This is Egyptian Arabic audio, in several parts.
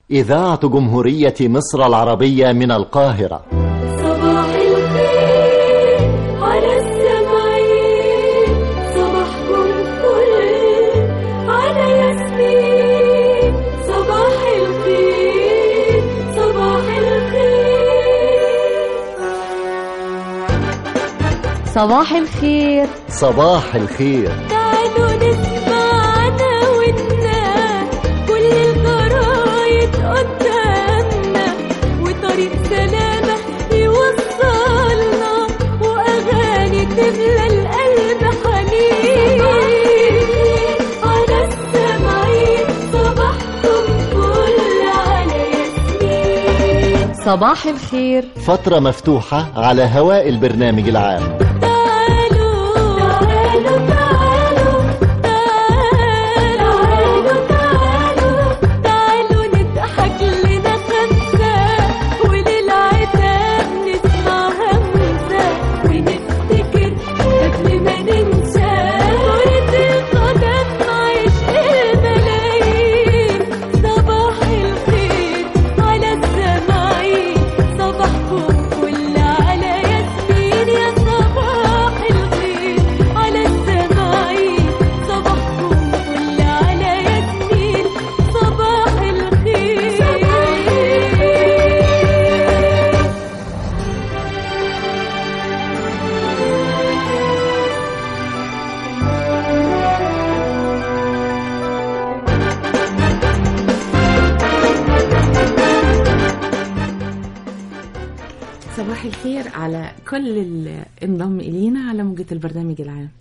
إذاعة جمهورية مصر العربية من القاهرة صباح الخير على السمعين صباحكم فل على ياسمين صباح الخير صباح الخير صباح الخير صباح الخير تعالوا نسمعنا ونا كل الجرايد قدامنا وطريق سلامة يوصلنا وأغاني تملى القلب حنين على السمعين صباحكم فل على ياسمين صباح الخير فترة مفتوحة على هواء البرنامج العام تعالوا تعالوا تعالوا تعالوا تعالوا تعالوا نضحك لنا خمسة وللعتاب نسمع همسة ونفتكر قبل ما ننسى كرة القدم عشق الملايين صباح الخير على السماعين صباحكم كل على ياسمين يا صباح الخير على السماعين صباحكم كل على ياسمين صباح الخير صباح الخير على كل اللي انضم إلينا على موجة البرنامج العام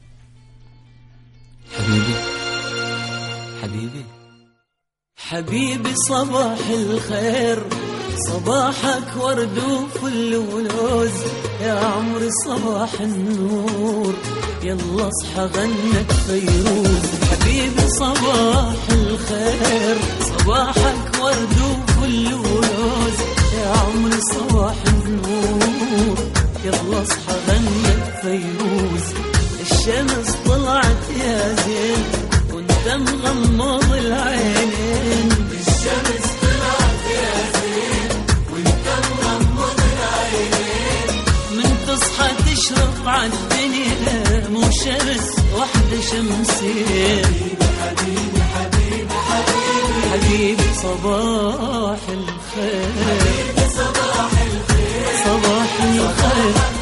حبيبي حبيبي حبيبي صباح الخير صباحك ورد وفل ولوز يا عمري صباح النور يلا اصحى غنك فيروز حبيبي صباح الخير صباحك ورد وفل ولوز يا عمري صباح النور يلا اصحى غنك فيروز الشمس طلعت يا زين وانت مغمض العينين الشمس طلعت يا زين وانت مغمض العينين من تصحى تشرق عالدنيا مو شمس واحدة شمسين حبيبي حبيبي حبيبي حبيبي صباح الخير حبيبي صباح الخير صباح الخير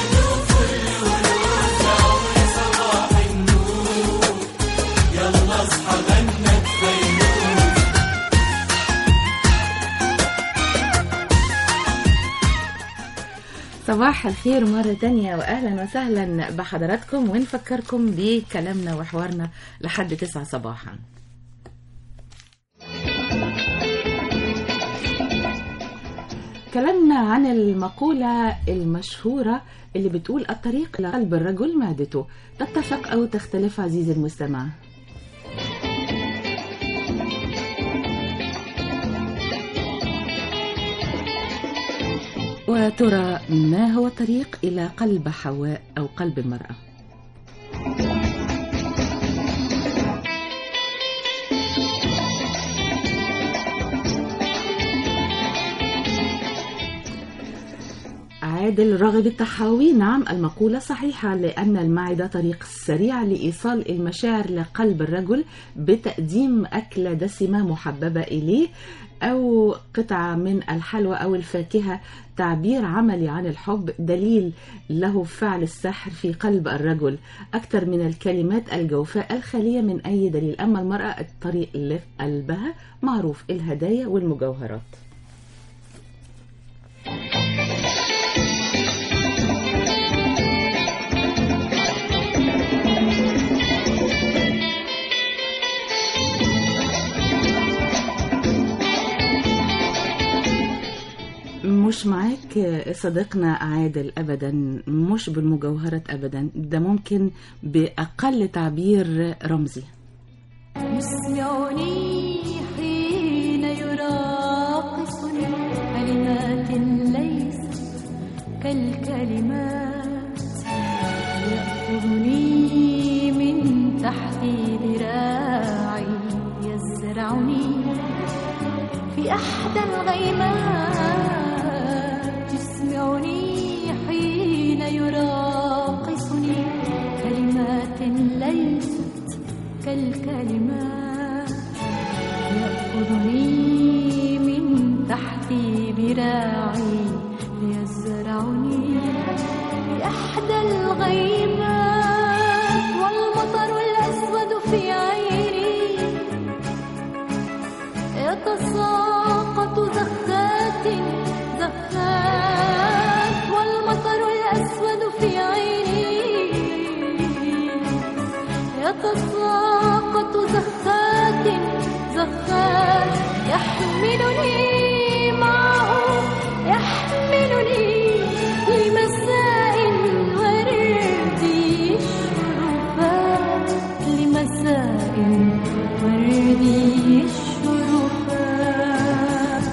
صباح الخير مرة تانية وأهلا وسهلا بحضراتكم ونفكركم بكلامنا وحوارنا لحد تسعة صباحا كلامنا عن المقولة المشهورة اللي بتقول الطريق إلى قلب الرجل معدته تتفق أو تختلف عزيزي المستمع وترى ما هو الطريق إلى قلب حواء أو قلب المرأة عادل راغب الطحاوي نعم المقولة صحيحة لأن المعدة طريق سريع لإيصال المشاعر لقلب الرجل بتقديم أكلة دسمة محببة إليه أو قطعة من الحلوى أو الفاكهة تعبير عملي عن الحب دليل له فعل السحر في قلب الرجل أكثر من الكلمات الجوفاء الخالية من أي دليل أما المرأة الطريق لقلبها معروف الهدايا والمجوهرات مش معاك صديقنا عادل ابدا مش بالمجوهرات ابدا ده ممكن باقل تعبير رمزي يسمعني حين يراقصني كلمات ليس كالكلمات يأخذني من تحت ذراعي يزرعني في بإحدى الغيمات تسمعني حين يراقصني كلمات ليست كالكلمات يأخذني من تحت ذراعي ليزرعني بإحدى الغيمات والمطر الأسود في عيني يتساقط زخات زخات والمطر الأسود في عيني يتساقط زخات زخات يحملني معه يحملني لمساء الورد الشرفات لمساء ورد الشرفات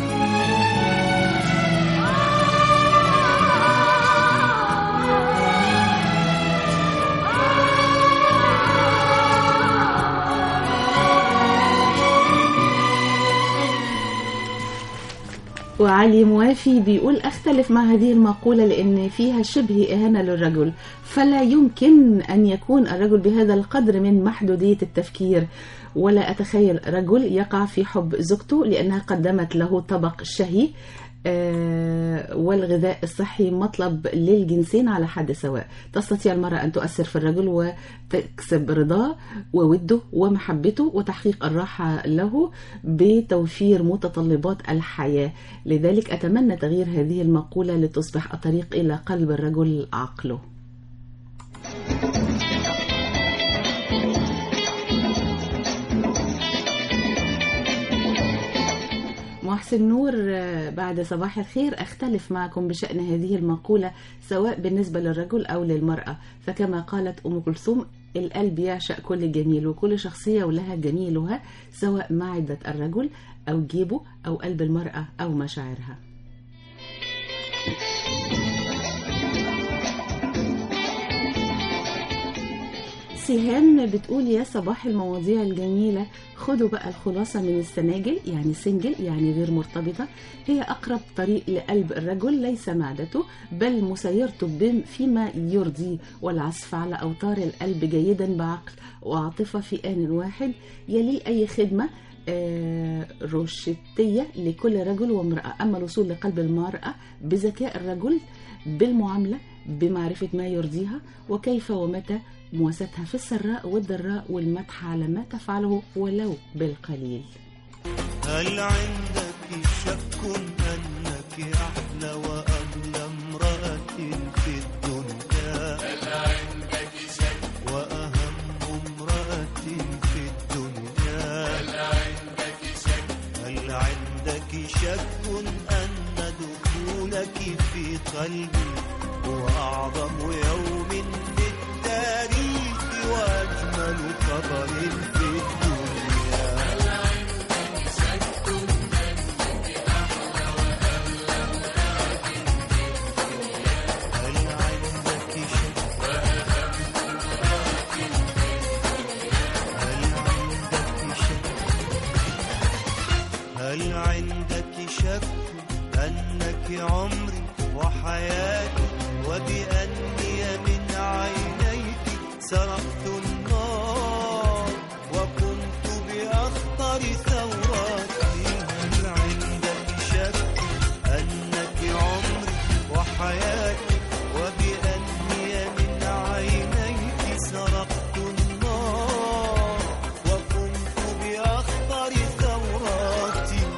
وعلي موافي بيقول أختلف مع هذه المقولة لأن فيها شبه إهانة للرجل فلا يمكن أن يكون الرجل بهذا القدر من محدودية التفكير ولا أتخيل رجل يقع في حب زوجته لأنها قدمت له طبق شهي آه، والغذاء الصحي مطلب للجنسين على حد سواء تستطيع المرأة أن تؤثر في الرجل وتكسب رضاه ووده ومحبته وتحقيق الراحة له بتوفير متطلبات الحياة لذلك أتمنى تغيير هذه المقولة لتصبح الطريق إلى قلب الرجل عقله محسن نور آه، بعد صباح الخير أختلف معكم بشأن هذه المقولة سواء بالنسبة للرجل أو للمرأة فكما قالت أم كلثوم القلب يعشق كل جميل وكل شخصية ولها جميلها سواء معدة الرجل أو جيبه أو قلب المرأة أو مشاعرها سهام بتقول يا صباح المواضيع الجميلة خدوا بقى الخلاصة من السناجل يعني سنجل يعني غير مرتبطة هي أقرب طريق لقلب الرجل ليس معدته بل مسيرته بم- فيما يرضيه والعزف على أوتار القلب جيدا بعقل وعاطفة في آن واحد يلي أي خدمة آه، روشتية لكل رجل وامرأة أما الوصول لقلب المرأة بذكاء الرجل بالمعاملة بمعرفة ما يرضيها وكيف ومتى مواساتها في السراء والضراء والمدح على ما تفعله ولو بالقليل هل عندك شك أنك أحلى وأغلى امرأة في الدنيا هل عندك شك وأهم امرأة في الدنيا هل عندك شك هل عندك شك أن دخولك في قلبي هو أعظم يوم في التاريخ وأجمل خبر في الدنيا هل عندك شك هل عندك شك هل عندك شك أنك عمري وحياتي وبأني من عينيك سرقت النار وكنت بأخطر ثوراتي هل عندك شك أنك عمري وحياتي وبأني من عينيك سرقت النار وكنت بأخطر ثوراتي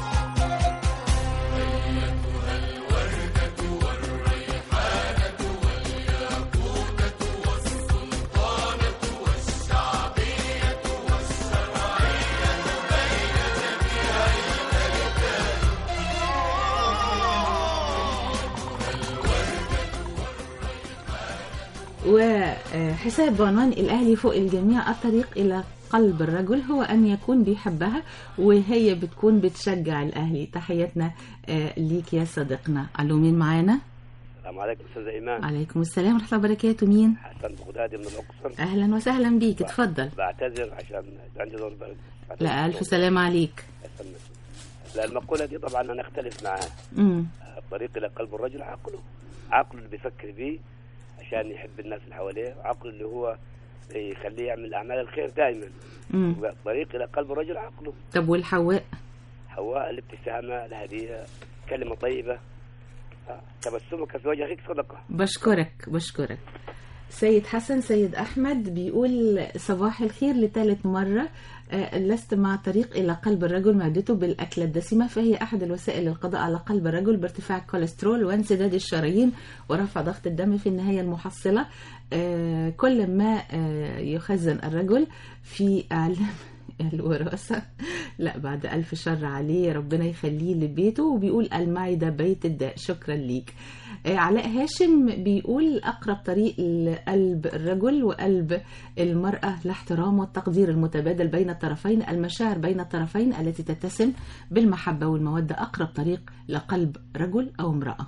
وحساب بعنوان الأهلي فوق الجميع الطريق إلى قلب الرجل هو أن يكون بيحبها وهي بتكون بتشجع الأهلي تحياتنا آه، ليك يا صديقنا ألو مين معانا السلام عليكم استاذ ايمان عليكم السلام ورحمة الله وبركاته مين حسن بغدادي من الاقصر أهلا وسهلا بيك اتفضل بعتذر عشان عندي دور برد لا ألف سلامة عليك لا المقولة دي طبعا أنا أختلف معها امم الطريق إلى قلب الرجل عقله عقله اللي بيفكر بيه عشان يحب الناس اللي حواليه عقله اللي هو يخليه يعمل أعمال الخير دائما امم الطريق إلى قلب الرجل عقله طب والحواء حواء الابتسامة الهدية كلمة طيبة آه، تبسمك في وجه أخيك صدقة بشكرك بشكرك سيد حسن سيد أحمد بيقول صباح الخير لثالث مرة آه، لست مع طريق إلى قلب الرجل معدته بالأكلة الدسمة فهي أحد الوسائل للقضاء على قلب الرجل بارتفاع الكوليسترول وانسداد الشرايين ورفع ضغط الدم في النهاية المحصلة آه، كل ما آه، يخزن الرجل في أعلام الوراثة لا بعد ألف شر عليه ربنا يخليه لبيته وبيقول المعدة بيت الداء شكرا ليك آه، علاء هاشم بيقول أقرب طريق لقلب الرجل وقلب المرأة الاحترام والتقدير المتبادل بين الطرفين المشاعر بين الطرفين التي تتسم بالمحبة والمودة أقرب طريق لقلب رجل أو امرأة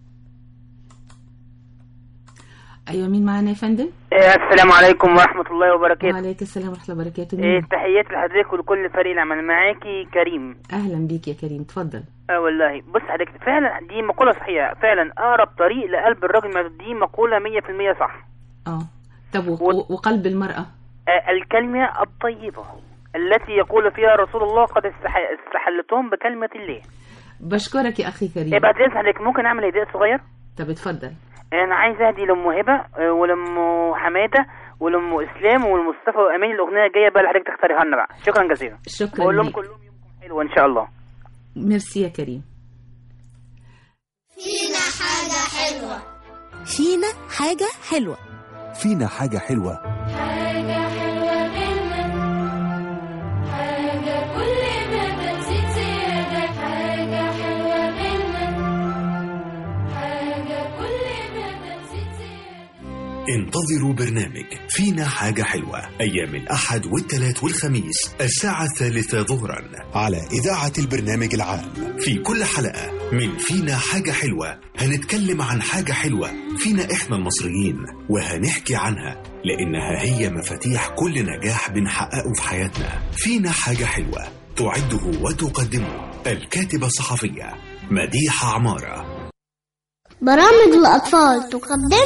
أيوة مين معنا يا فندم؟ السلام عليكم ورحمة الله وبركاته وعليكم السلام ورحمة الله وبركاته إيه، مين؟ تحياتي لحضرتك ولكل فريق العمل معاكي كريم أهلا بيك يا كريم اتفضل اه والله بص حضرتك فعلا دي مقولة صحيحة فعلا أقرب طريق لقلب الرجل ما- دي مقولة مية في المية صح اه طب و- وقلب المرأة آه، الكلمة الطيبة التي يقول فيها رسول الله قد استح- استحلتهم بكلمة الله بشكرك يا أخي كريم إيه بعد إذن حضرتك ممكن أعمل هدية صغير طب اتفضل أنا عايز أهدي لأم هبة آه، ولأم حمادة ولأم إسلام ولمصطفى وأمين الأغنية الجاية بقى اللي حضرتك تختاريها لنا بقى شكرا جزيلا شكرا بقول لهم ليك. كلهم يومكم حلو إن شاء الله ميرسي يا كريم فينا حاجة حلوة فينا حاجة حلوة فينا حاجة حلوة حاجة حلوة منا حاجة كل ما بتزيد زيادة حاجة حلوة منا حاجة كل ما بتزيد زيادة انتظروا برنامج فينا حاجة حلوة أيام الأحد والثلاث والخميس الساعة الثالثة ظهرا على إذاعة البرنامج العام في كل حلقة من فينا حاجة حلوة هنتكلم عن حاجة حلوة فينا إحنا المصريين وهنحكي عنها لأنها هي مفاتيح كل نجاح بنحققه في حياتنا فينا حاجة حلوة تعده وتقدمه الكاتبة الصحفية مديحة عمارة برامج الأطفال تقدم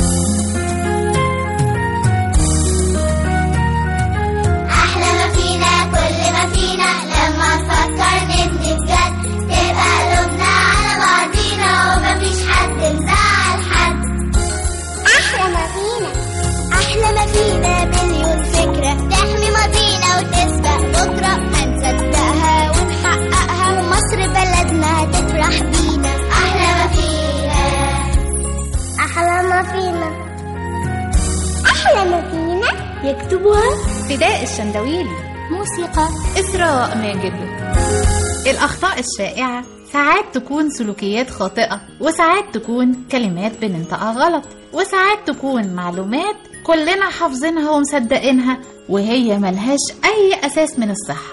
أحلى ما فينا كل ما فينا لما نفكر نبني بجد تبقى قلوبنا على بعضينا ومفيش حد مزعل حد أحلى ما فينا أحلى ما فينا مليون فكرة تحمي ماضينا وتسبق بكرة هنصدقها ونحققها ومصر بلدنا هتفرح بينا أحلى ما فينا أحلى ما فينا أحلى ما فينا يكتبها فداء الشندويلي موسيقى إسراء ماجد الأخطاء الشائعة ساعات تكون سلوكيات خاطئة وساعات تكون كلمات بننطقها غلط وساعات تكون معلومات كلنا حافظينها ومصدقينها وهي ملهاش أي أساس من الصحة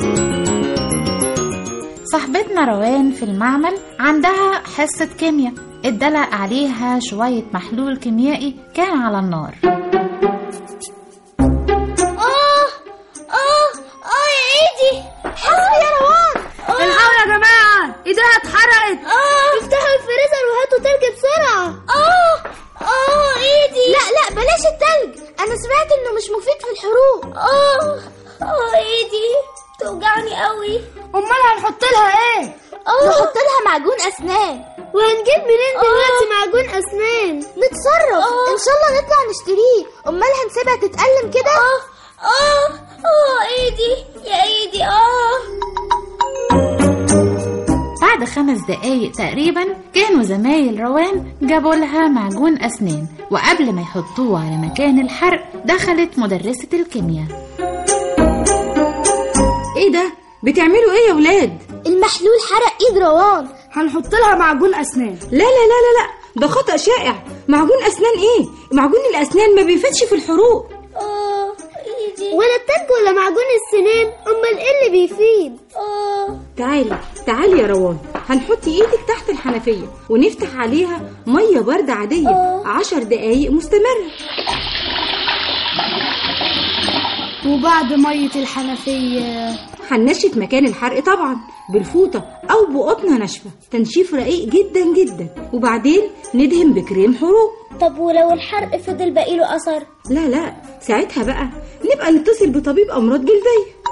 صاحبتنا روان في المعمل عندها حصة كيمياء اتدلق عليها شوية محلول كيميائي كان على النار آه آه آه يا إيدي آه يا روان الحقوا يا جماعة ايديها اتحرقت آه افتحوا الفريزر وهاتوا تلج بسرعة آه آه إيدي لا لا بلاش التلج أنا سمعت إنه مش مفيد في الحروق آه آه إيدي توجعني قوي امال هنحط لها ايه آه نحط لها معجون أسنان وهنجيب منين دلوقتي معجون أسنان نتصرف إن شاء الله نطلع نشتريه أمال هنسيبها تتألم كده آه آه آه إيدي يا إيدي آه بعد خمس دقايق تقريبا كانوا زمايل روان جابوا لها معجون أسنان وقبل ما يحطوه على مكان الحرق دخلت مدرسة الكيمياء ايه ده بتعملوا ايه يا ولاد المحلول حرق ايد روان هنحط لها معجون اسنان لا لا لا لا لا ده خطأ شائع معجون اسنان ايه معجون الاسنان ما بيفيدش في الحروق اه ايدي ولا التلج ولا معجون السنان امال ايه اللي بيفيد اه تعالي تعالي يا روان هنحط ايدك تحت الحنفية ونفتح عليها مية باردة عادية عشر دقايق مستمرة وبعد مية الحنفية هننشف مكان الحرق طبعا بالفوطة أو بقطنة ناشفة تنشيف رقيق جدا جدا وبعدين ندهن بكريم حروق طب ولو الحرق فضل باقي له اثر لا لا ساعتها بقى نبقى نتصل بطبيب أمراض جلدية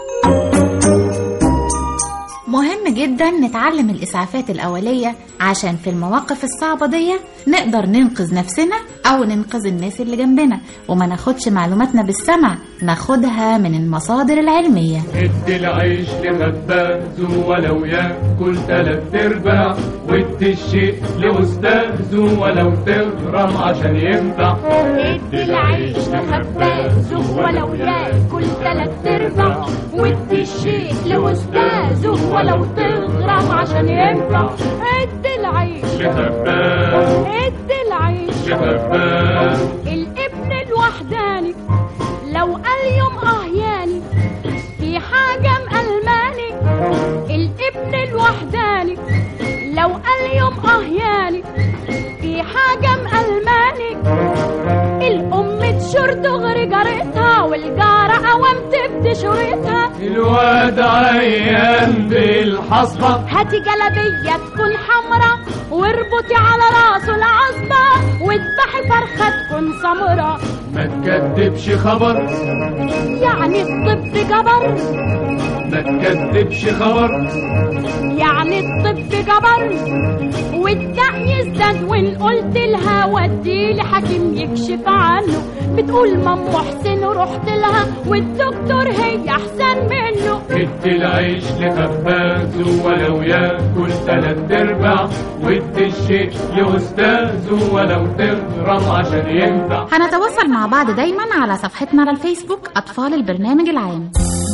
مهم جدا نتعلم الإسعافات الأولية عشان في المواقف الصعبة دي نقدر ننقذ نفسنا أو ننقذ الناس اللي جنبنا وما ناخدش معلوماتنا بالسمع ناخدها من المصادر العلمية ادي العيش لخبازه ولو ياكل تلات ارباع وادي الشيء لاستاذه ولو تغرم عشان ينفع ادي العيش لخبازه ولو ياكل تلات ارباع وادي الشيء لاستاذه ولو تغرم عشان ينفع ادي العيش لخباز ادي العيش لخباز الابن الوحداني لو قال يوم اهياني في حاجة مألماني الابن الوحداني لو قال يوم اهياني في حاجة مألماني الأم تشور دغري جارتها والجارة قوام تبدي شورتها الواد عيان بالحصبة هاتي جلبية تكون حمرا واربطي على راسه العصبة واذبحي فرخة تكون سمرة ما تكدبش خبر يعني الطب جبر ما تكدبش خبر يعني الطب جبر والدق يزداد وان قلت لها ودي لحكيم يكشف عنه بتقول مام حسين رحت لها والدكتور هي احسن منه ادي العيش لخبازه ولو ياكل تلات ارباع وادي الشيء لاستاذه ولو تغرم عشان ينفع هنتواصل مع بعض دايما على صفحتنا على الفيسبوك أطفال البرنامج العام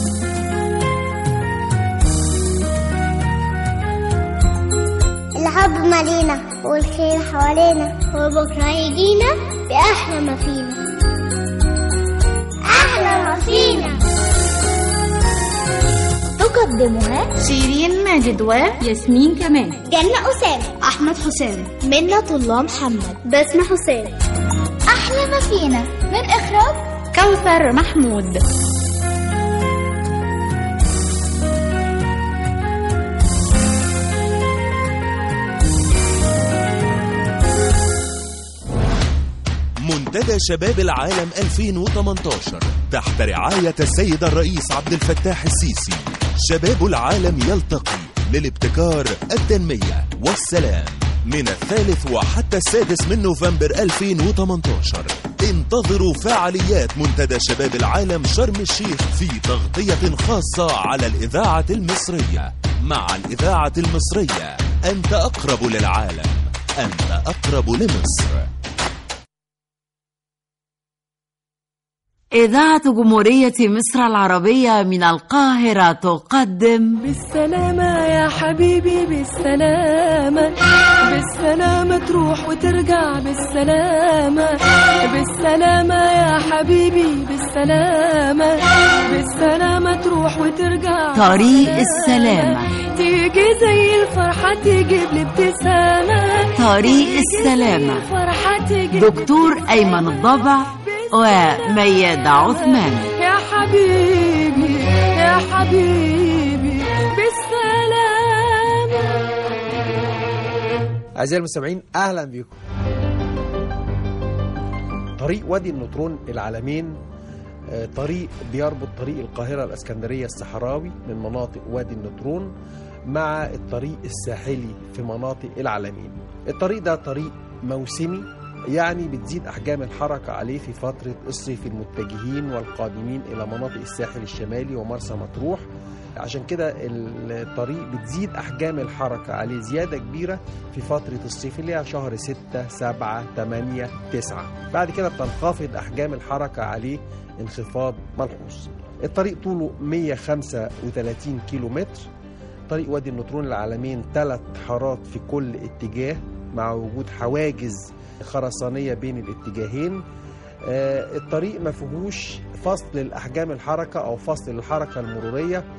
الحب مالينا والخير حوالينا وبكرة يجينا بأحلى ما فينا أحلى ما فينا تقدمها شيرين ماجد و ياسمين كمان جنة أسامة أحمد حسام منة الله محمد بسمة حسام أحلى ما فينا من إخراج كوثر محمود منتدى شباب العالم 2018 تحت رعاية السيد الرئيس عبد الفتاح السيسي شباب العالم يلتقي للابتكار التنمية والسلام من الثالث وحتى السادس من نوفمبر 2018 انتظروا فعاليات منتدى شباب العالم شرم الشيخ في تغطية خاصة على الإذاعة المصرية مع الإذاعة المصرية أنت أقرب للعالم أنت أقرب لمصر إذاعة جمهورية مصر العربية من القاهرة تقدم بالسلامة يا حبيبي بالسلامة بالسلامة تروح وترجع بالسلامة بالسلامة يا حبيبي بالسلامة بالسلامة تروح وترجع طريق السلامة تيجي زي الفرحة تجيب لي ابتسامة طريق السلامة فرحة تجيب دكتور أيمن الضبع وميادة عثمان يا حبيبي يا حبيبي بالسلامة أعزائي المستمعين أهلا بكم طريق وادي النطرون العالمين آه، طريق بيربط طريق القاهرة الأسكندرية الصحراوي من مناطق وادي النطرون مع الطريق الساحلي في مناطق العالمين الطريق ده طريق موسمي يعني بتزيد أحجام الحركة عليه في فترة الصيف المتجهين والقادمين إلى مناطق الساحل الشمالي ومرسى مطروح عشان كده الطريق بتزيد أحجام الحركة عليه زيادة كبيرة في فترة الصيف اللي هي شهر 6 7 8 9 بعد كده بتنخفض أحجام الحركة عليه انخفاض ملحوظ الطريق طوله 135 كيلو متر طريق وادي النطرون العالمين ثلاث حارات في كل اتجاه مع وجود حواجز خرسانية بين الاتجاهين آه، الطريق ما فيهوش فصل الأحجام الحركة أو فصل الحركة المرورية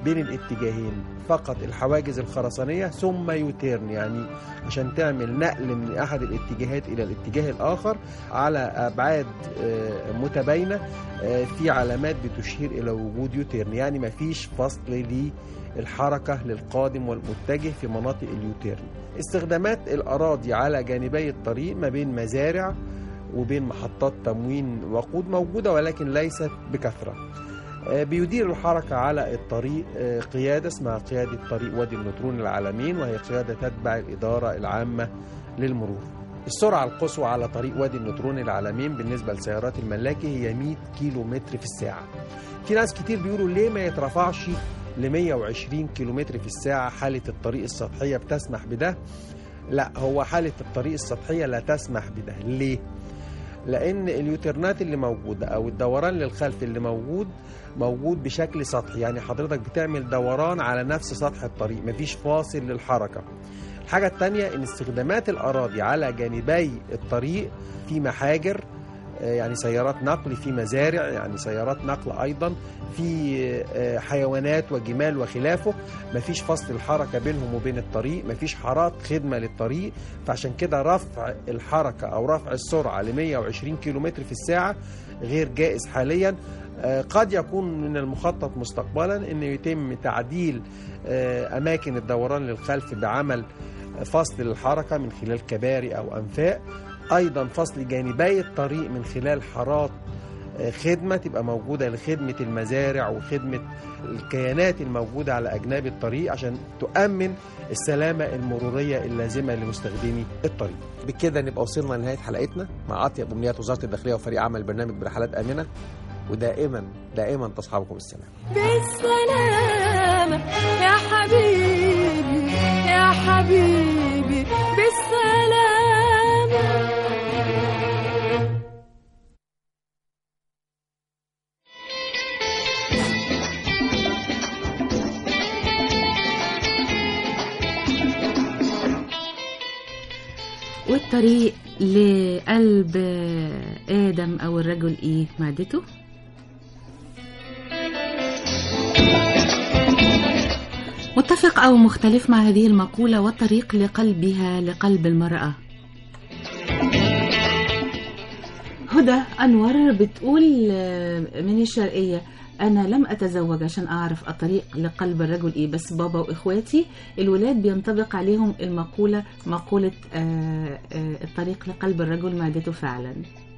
بين الاتجاهين فقط الحواجز الخرسانية ثم يوتيرن يعني عشان تعمل نقل من أحد الاتجاهات إلى الاتجاه الآخر على أبعاد آه، متباينة آه، في علامات بتشير إلى وجود يوتيرن يعني مفيش فصل للحركة للقادم والمتجه في مناطق اليوتيرن استخدامات الأراضي على جانبي الطريق ما بين مزارع وبين محطات تموين وقود موجودة ولكن ليست بكثرة آه، بيدير الحركة على الطريق آه، قيادة اسمها قيادة طريق وادي النطرون العالمين وهي قيادة تتبع الإدارة العامة للمرور السرعة القصوى على طريق وادي النطرون العالمين بالنسبة لسيارات الملاكي هي 100 كيلو متر في الساعة في ناس كتير بيقولوا ليه ما يترفعش ل 120 كيلو متر في الساعة حالة الطريق السطحية بتسمح بده لا هو حالة الطريق السطحية لا تسمح بده ليه؟ لان اليوترنات اللي موجوده او الدوران للخلف اللي موجود موجود بشكل سطحي يعني حضرتك بتعمل دوران على نفس سطح الطريق مفيش فاصل للحركه الحاجه الثانيه ان استخدامات الاراضي على جانبي الطريق في محاجر آه، يعني سيارات نقل في مزارع يعني سيارات نقل ايضا في آه، حيوانات وجمال وخلافه مفيش فصل الحركه بينهم وبين الطريق مفيش حارات خدمه للطريق فعشان كده رفع الحركه او رفع السرعه ل 120 كيلومتر في الساعه غير جائز حاليا آه، قد يكون من المخطط مستقبلا ان يتم تعديل آه، اماكن الدوران للخلف بعمل فصل للحركه من خلال كباري او انفاق ايضا فصل جانبي الطريق من خلال حارات آه، خدمه تبقى موجوده لخدمه المزارع وخدمه الكيانات الموجوده على اجناب الطريق عشان تؤمن السلامه المروريه اللازمه لمستخدمي الطريق. بكده نبقى وصلنا لنهايه حلقتنا مع اطيب امنيات وزاره الداخليه وفريق عمل برنامج برحلات امنه ودائما دائما تصحبكم السلام. بالسلامة يا حبيبي يا حبيبي بالسلامة والطريق لقلب آدم أو الرجل إيه معدته متفق أو مختلف مع هذه المقولة والطريق لقلبها لقلب المرأة هدى أنور بتقول آه، من الشرقية أنا لم أتزوج عشان أعرف الطريق لقلب الرجل إيه بس بابا وإخواتي الولاد بينطبق عليهم المقولة مقولة آه، آه، الطريق لقلب الرجل معدته فعلا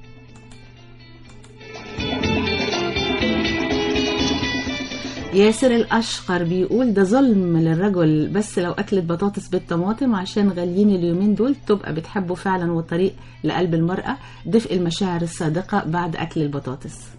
ياسر الأشقر بيقول ده ظلم للرجل بس لو أكلت بطاطس بالطماطم عشان غاليين اليومين دول تبقى بتحبه فعلا والطريق لقلب المرأة دفء المشاعر الصادقة بعد أكل البطاطس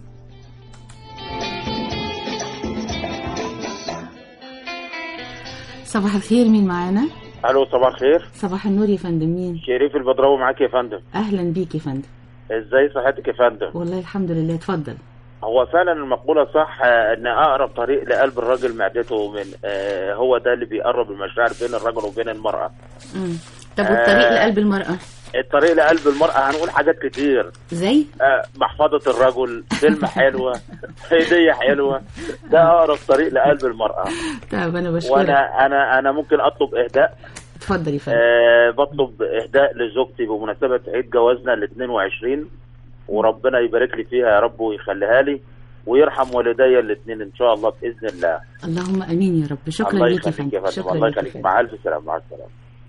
صباح الخير مين معانا؟ الو صباح الخير صباح النور يا فندم مين؟ شريف البدراوي معاك يا فندم أهلا بيك يا فندم ازاي صحتك يا فندم والله الحمد لله اتفضل هو فعلا المقولة صح آه، ان اقرب طريق لقلب الراجل معدته من آه، هو ده اللي بيقرب المشاعر بين الرجل وبين المرأة مم. طب والطريق آه. لقلب المرأة الطريق لقلب المرأة هنقول حاجات كتير زي؟ آه، محفظة الرجل كلمة حلوة هدية حلوة ده اقرب طريق لقلب المرأة طب أنا بشكرك وانا انا انا ممكن اطلب اهداء اتفضل يا فندم آه بطلب اهداء لزوجتي بمناسبه عيد جوازنا ال 22 وربنا يبارك لي فيها يا رب ويخليها لي ويرحم والدي الاثنين ان شاء الله باذن الله اللهم امين يا رب شكرا الله ليك يا يخليك يا فندم فندم شكرا الله ليك يا يخليك فندم مع الف سلامه مع السلامه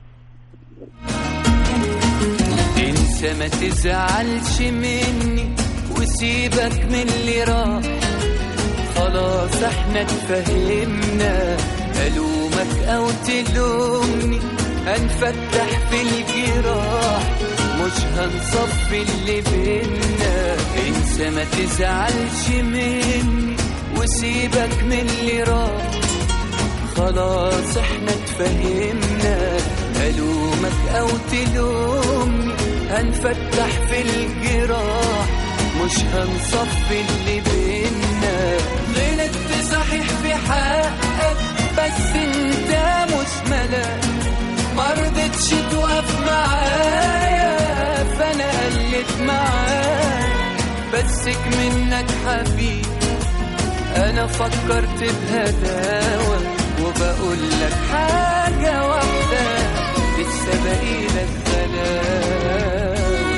انت ما تزعلش مني وسيبك من اللي راح خلاص احنا اتفهمنا الومك او تلومني هنفتح في الجراح مش هنصفي اللي بينا انسى ما تزعلش مني وسيبك من اللي راح خلاص احنا اتفهمنا الومك او تلومني هنفتح في الجراح مش هنصفي اللي بينا غلطت صحيح في حقك بس انت مش ملاك مرضتش توقف معايا فانا قلت معاك بسك منك حبيبي انا فكرت بهداوة وبقول لك حاجة واحدة لسه باقي لك غلاوة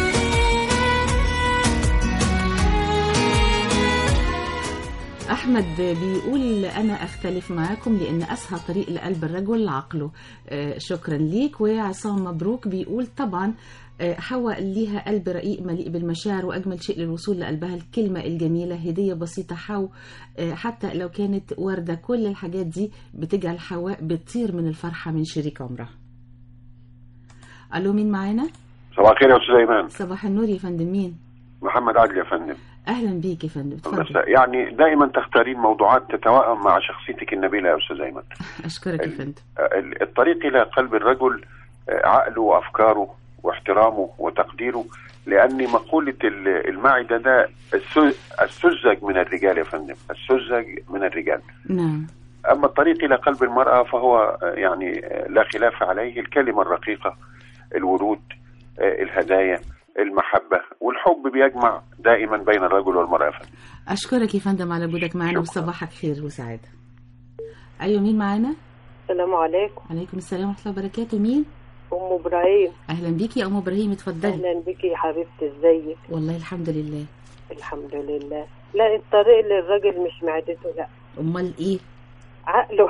أحمد بيقول أنا أختلف معاكم لأن أسهل طريق لقلب الرجل عقله آه، شكرا ليك وعصام مبروك بيقول طبعا آه، حواء ليها قلب رقيق مليء بالمشاعر وأجمل شيء للوصول لقلبها الكلمة الجميلة هدية بسيطة حو آه، حتى لو كانت وردة كل الحاجات دي بتجعل حواء بتطير من الفرحة من شريك عمرها ألو مين معانا؟ صباح الخير يا استاذ ايمان صباح النور يا فندم مين؟ محمد عادل يا فندم أهلا بيك يا فندم بس اتفضل يعني دائما تختارين موضوعات تتوائم مع شخصيتك النبيله يا استاذ ايمن أشكرك يا فندم ال- الطريق الى قلب الرجل آه، عقله وافكاره واحترامه وتقديره لان مقوله ال- المعده ده السو- السذج من الرجال يا فندم السذج من الرجال نعم اما الطريق الى قلب المراه فهو آه، يعني آه، لا خلاف عليه الكلمه الرقيقه الورود آه، الهدايا المحبه والحب بيجمع دائما بين الرجل والمراه يا فندم أشكرك يا فندم على وجودك معنا وصباحك خير وسعادة أيوة مين معانا؟ السلام عليكم عليكم السلام ورحمة الله وبركاته مين؟ ام ابراهيم أهلا بيكي يا أم إبراهيم اتفضلي اهلا بك يا حبيبتي ازيك والله الحمد لله الحمد لله لا الطريق للراجل مش معدته لا أمال إيه؟ عقله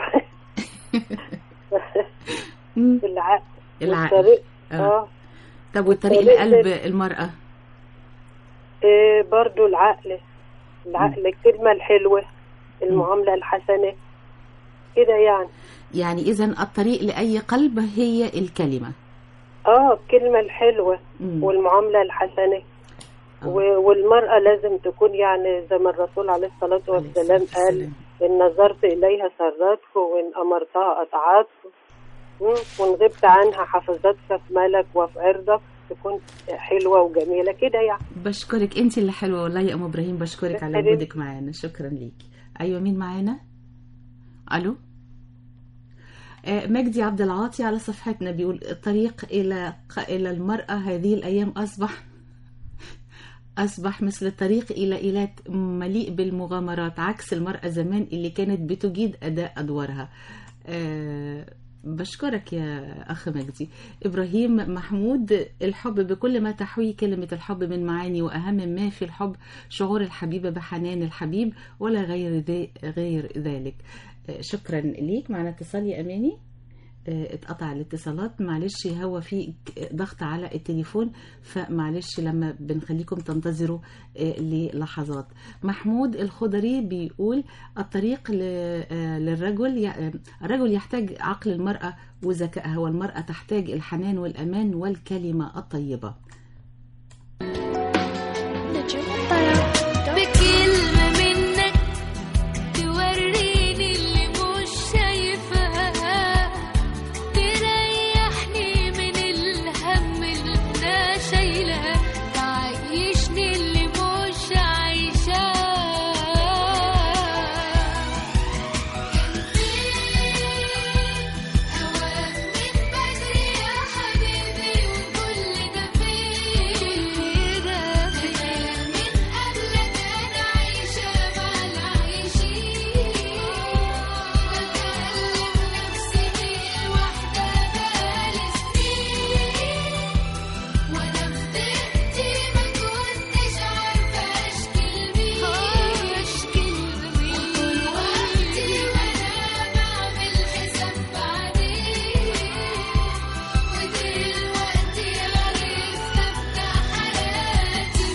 العقل العقل. والطريق آه. اه طب والطريق والطريق لقلب لل- المرأة إيه برضو العقل العقل الكلمة الحلوة المعاملة الحسنة كده يعني يعني إذا الطريق لأي قلب هي الكلمة اه الكلمة الحلوة مم. والمعاملة الحسنة و- والمرأة لازم تكون يعني زي ما الرسول عليه الصلاة والسلام قال إن نظرت إليها سرتك وإن أمرتها أطاعتك مم. وإن غبت عنها حفظتك في مالك وفي عرضك تكون حلوة وجميلة كده يعني بشكرك أنت اللي حلوة والله يا أم إبراهيم بشكرك على حبيبتي. وجودك معانا شكرا ليكي أيوة مين معانا؟ ألو آه، مجدي عبد العاطي على صفحتنا بيقول الطريق إلى إلى المرأة هذه الأيام أصبح أصبح مثل الطريق إلى إيلات مليء بالمغامرات عكس المرأة زمان اللي كانت بتجيد أداء أدوارها آه، بشكرك يا أخ مجدي إبراهيم محمود الحب بكل ما تحويه كلمة الحب من معاني وأهم ما في الحب شعور الحبيبة بحنان الحبيب ولا غير ذي غير ذلك آه، شكرا ليك معنا اتصال يا أماني آه، اتقطع الاتصالات معلش هو في ك- ضغط على التليفون فمعلش لما بنخليكم تنتظروا آه، للحظات محمود الخضري بيقول الطريق ل- آه، للرجل ي- آه، الرجل يحتاج عقل المرأة وذكائها والمرأة تحتاج الحنان والأمان والكلمة الطيبة بكلمة منك توريني اللي مش شايفاه تريحني من الهم اللي انا شايلاه تعيشني اللي مش عايشاه هواك من بدري يا حبيبي وكل ده فيه ده من قبلك انا عايشه مع العايشين بكلم نفسي دي واحده بقالي سنين وانا في ضيقتي ما كنتش عارفه اشكي لمين اشكي لمين وقتي وانا بعمل حساب بعدين ودلوقتي عرفت ابدا حياتي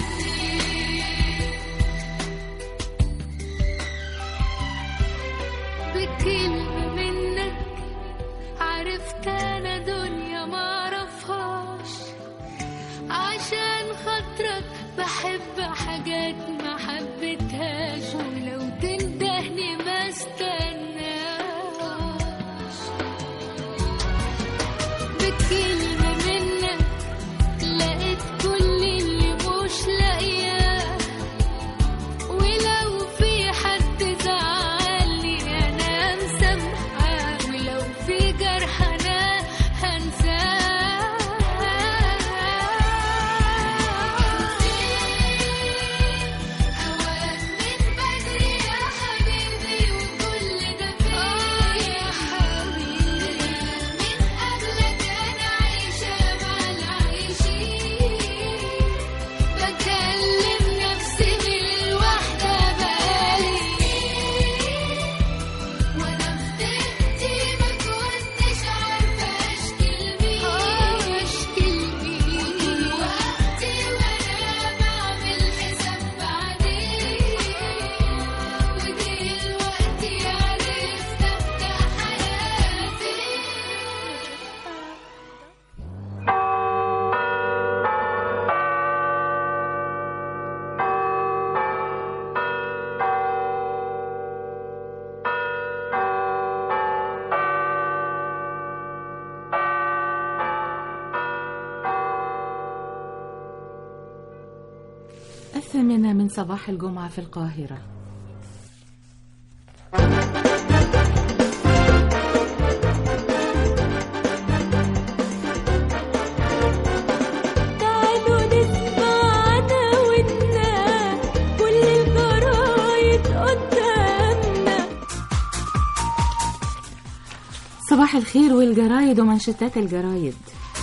منين بكلمة منك عرفت انا دنيا ما اعرفهاش عشان خاطرك بحب حاجات ما حبيتهاش ولو تندهني ما استناش بكلمة منك لقيت كل اللي مش لاقياه ولو في حد زعلني انا مسامحاه ولو في جرح انا هنساه هواك من بدري يا حبيبي الثامنة من صباح الجمعة في القاهرة تعالوا نسمع عناويننا كل الجرايد قدامنا صباح الخير والجرايد ومنشطات الجرايد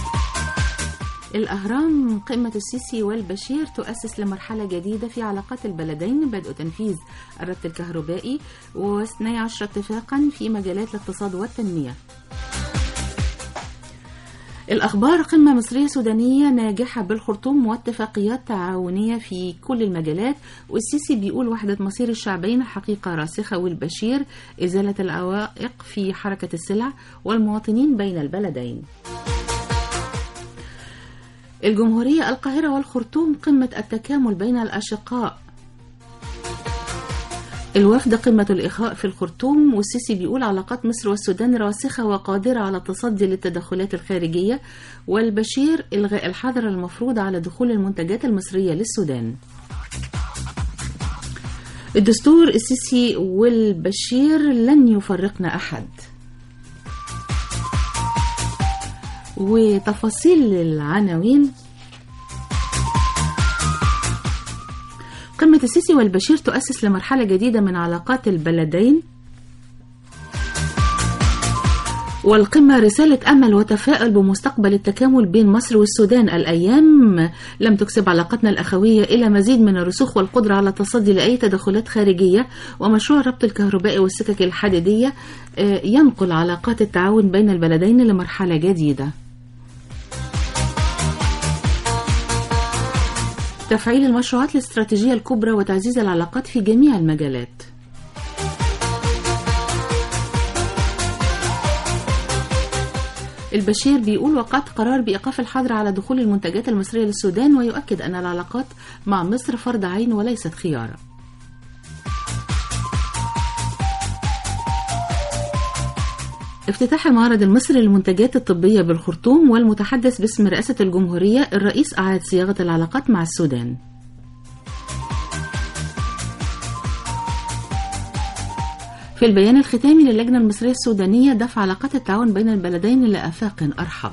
الأهرام قمة السيسي والبشير تؤسس لمرحلة جديدة في علاقات البلدين بدء تنفيذ الربط الكهربائي واثني عشر اتفاقا في مجالات الاقتصاد والتنمية الأخبار قمة مصرية سودانية ناجحة بالخرطوم واتفاقيات تعاونية في كل المجالات والسيسي بيقول وحدة مصير الشعبين حقيقة راسخة والبشير إزالة العوائق في حركة السلع والمواطنين بين البلدين الجمهورية القاهرة والخرطوم قمة التكامل بين الأشقاء الوفد قمة الإخاء في الخرطوم والسيسي بيقول علاقات مصر والسودان راسخة وقادرة على التصدي للتدخلات الخارجية والبشير إلغاء الحظر المفروض على دخول المنتجات المصرية للسودان الدستور السيسي والبشير لن يفرقنا أحد وتفاصيل العناوين قمة السيسي والبشير تؤسس لمرحلة جديدة من علاقات البلدين والقمة رسالة أمل وتفاؤل بمستقبل التكامل بين مصر والسودان الأيام لم تكسب علاقتنا الأخوية إلى مزيد من الرسوخ والقدرة على التصدي لأي تدخلات خارجية ومشروع الربط الكهربائي والسكك الحديدية آه، ينقل علاقات التعاون بين البلدين لمرحلة جديدة تفعيل المشروعات الاستراتيجية الكبرى وتعزيز العلاقات في جميع المجالات البشير بيقول وقعت قرار بإيقاف الحظر على دخول المنتجات المصرية للسودان ويؤكد أن العلاقات مع مصر فرض عين وليست خيار افتتاح المعرض المصري للمنتجات الطبية بالخرطوم والمتحدث باسم رئاسة الجمهورية الرئيس أعاد صياغة العلاقات مع السودان في البيان الختامي للجنة المصرية السودانية دفع علاقات التعاون بين البلدين لآفاق أرحب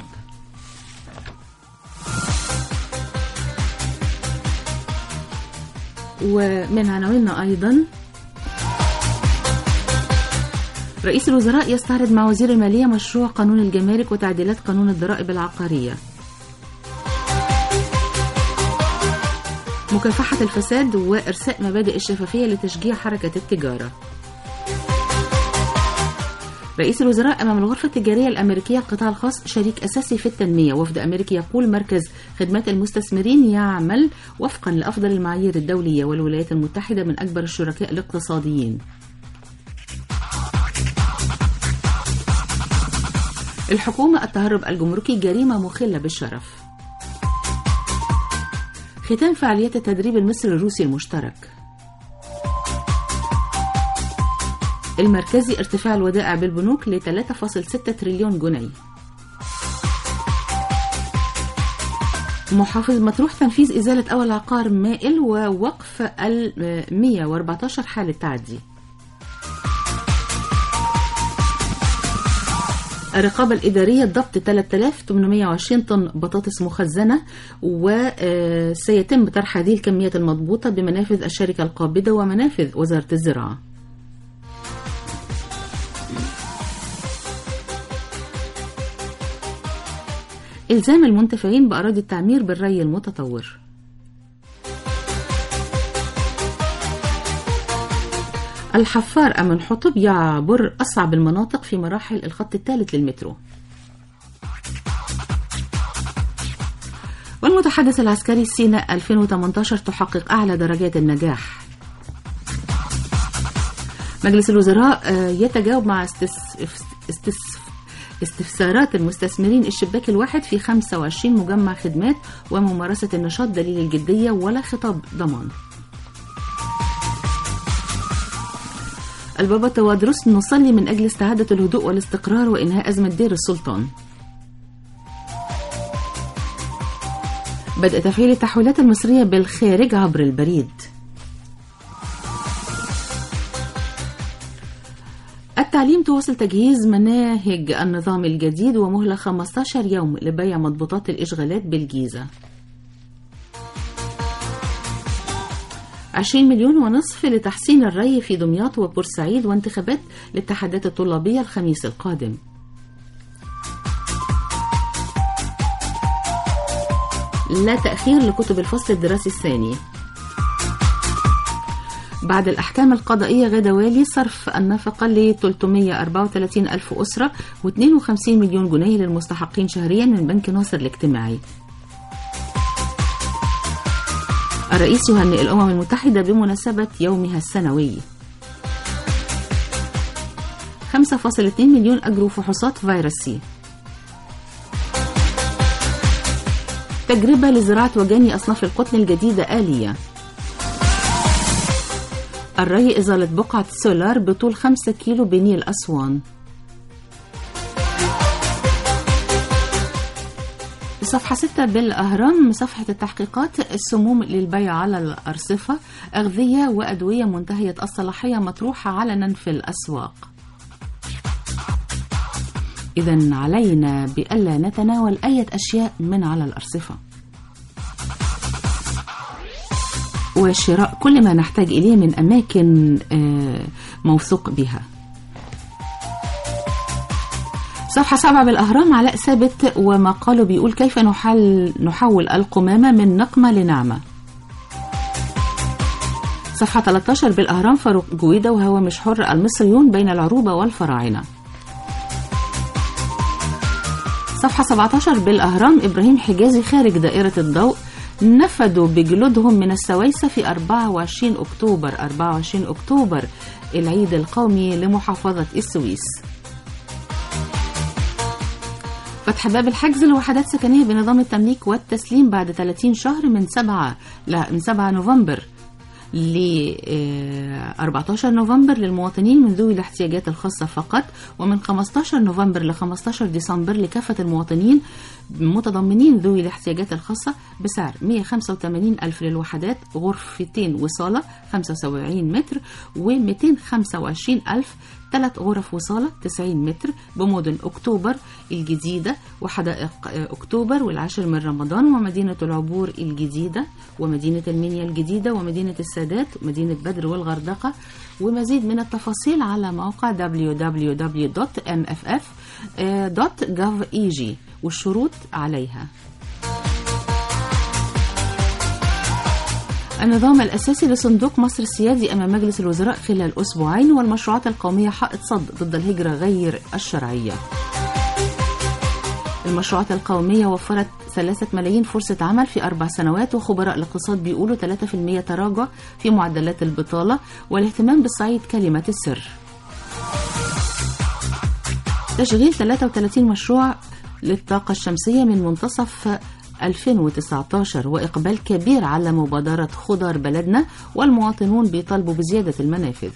ومن عناويننا أيضا رئيس الوزراء يستعرض مع وزير المالية مشروع قانون الجمارك وتعديلات قانون الضرائب العقارية مكافحة الفساد وإرساء مبادئ الشفافية لتشجيع حركة التجارة رئيس الوزراء أمام الغرفة التجارية الأمريكية القطاع الخاص شريك أساسي في التنمية وفد أمريكي يقول مركز خدمات المستثمرين يعمل وفقا لأفضل المعايير الدولية والولايات المتحدة من أكبر الشركاء الاقتصاديين الحكومة التهرب الجمركي جريمة مخلة بالشرف ختام فعاليات التدريب المصري الروسي المشترك المركزي ارتفاع الودائع بالبنوك ل 3.6 تريليون جنيه محافظ مطروح تنفيذ إزالة أول عقار مائل ووقف ال 114 حالة تعدي الرقابة الإدارية ضبط 3820 طن بطاطس مخزنة وسيتم طرح هذه الكميات المضبوطة بمنافذ الشركة القابضة ومنافذ وزارة الزراعة إلزام المنتفعين بأراضي التعمير بالري المتطور الحفار أمن حطب يعبر أصعب المناطق في مراحل الخط الثالث للمترو والمتحدث العسكري سيناء 2018 تحقق أعلى درجات النجاح مجلس الوزراء آه، يتجاوب مع استس... استس... استفسارات المستثمرين الشباك الواحد في 25 مجمع خدمات وممارسة النشاط دليل الجدية ولا خطاب ضمان البابا توادرس نصلي من أجل استعادة الهدوء والاستقرار وإنهاء أزمة دير السلطان بدء تفعيل التحويلات المصرية بالخارج عبر البريد التعليم تواصل تجهيز مناهج النظام الجديد ومهلة 15 يوم لبيع مضبوطات الإشغالات بالجيزة 20 مليون ونصف لتحسين الري في دمياط وبورسعيد وانتخابات الاتحادات الطلابية الخميس القادم لا تأخير لكتب الفصل الدراسي الثاني بعد الأحكام القضائية غدا والي صرف النفقة ل 334 ألف أسرة و52 مليون جنيه للمستحقين شهريا من بنك ناصر الاجتماعي الرئيس يهنئ الأمم المتحدة بمناسبة يومها السنوي 5.2 مليون أجروا فحوصات فيروس سي تجربة لزراعة وجاني أصناف القطن الجديدة آلية الري إزالة بقعة سولار بطول 5 كيلو بنيل أسوان صفحة 6 بالأهرام صفحة التحقيقات السموم للبيع على الأرصفة أغذية وأدوية منتهية الصلاحية مطروحة علنا في الأسواق إذا علينا بألا نتناول أي أشياء من على الأرصفة وشراء كل ما نحتاج إليه من أماكن آه، موثوق بها صفحة سبعة بالأهرام علاء ثابت ومقاله بيقول كيف نحل نحول القمامة من نقمة لنعمة صفحة 13 بالأهرام فاروق جويدة وهوامش حر المصريون بين العروبة والفراعنة صفحة 17 بالأهرام إبراهيم حجازي خارج دائرة الضوء نفدوا بجلودهم من السويسة في 24 أكتوبر 24 أكتوبر العيد القومي لمحافظة السويس فتح باب الحجز لوحدات سكنية بنظام التمليك والتسليم بعد 30 شهر من 7 لا من 7 نوفمبر ل 14 نوفمبر للمواطنين من ذوي الاحتياجات الخاصة فقط ومن 15 نوفمبر ل 15 ديسمبر لكافة المواطنين متضمنين ذوي الاحتياجات الخاصة بسعر 185 ألف للوحدات غرفتين وصالة 75 متر و225 ألف ثلاث غرف وصالة 90 متر بمدن أكتوبر الجديدة وحدائق أكتوبر والعاشر من رمضان ومدينة العبور الجديدة ومدينة المنيا الجديدة ومدينة السادات ومدينة بدر والغردقة ومزيد من التفاصيل على موقع www.mff.gov.eg والشروط عليها النظام الأساسي لصندوق مصر السيادي أمام مجلس الوزراء خلال أسبوعين والمشروعات القومية حائط صد ضد الهجرة غير الشرعية المشروعات القومية وفرت ثلاثة ملايين فرصة عمل في أربع سنوات وخبراء الاقتصاد بيقولوا 3% تراجع في معدلات البطالة والاهتمام بالصعيد كلمة السر تشغيل 33 مشروع للطاقة الشمسية من منتصف 2019 وإقبال كبير على مبادرة خضر بلدنا والمواطنون بيطالبوا بزيادة المنافذ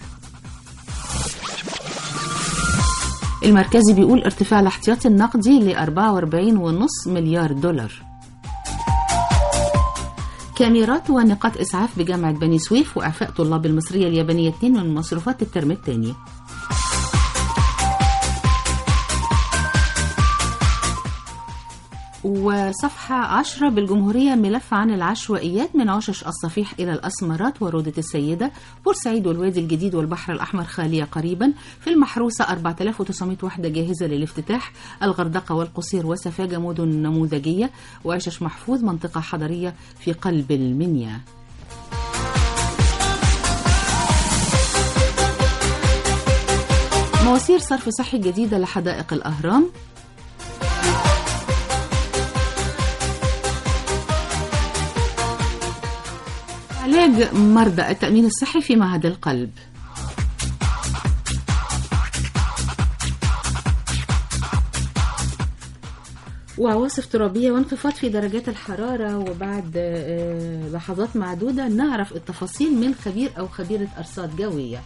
المركزي بيقول ارتفاع الاحتياطي النقدي ل 44.5 مليار دولار كاميرات ونقاط إسعاف بجامعة بني سويف وإعفاء طلاب المصرية اليابانية اثنين من مصروفات الترم الثاني وصفحة عشرة بالجمهورية ملف عن العشوائيات من عشش الصفيح إلى الأسمرات وروضة السيدة بورسعيد والوادي الجديد والبحر الأحمر خالية قريبا في المحروسة 4900 وحدة جاهزة للافتتاح الغردقة والقصير وسفاجة مدن نموذجية وعشش محفوظ منطقة حضرية في قلب المنيا مواسير صرف صحي جديدة لحدائق الأهرام علاج مرضى التأمين الصحي في معهد القلب وعواصف ترابية وانخفاض في درجات الحرارة وبعد آه، لحظات معدودة نعرف التفاصيل من خبير أو خبيرة أرصاد جوية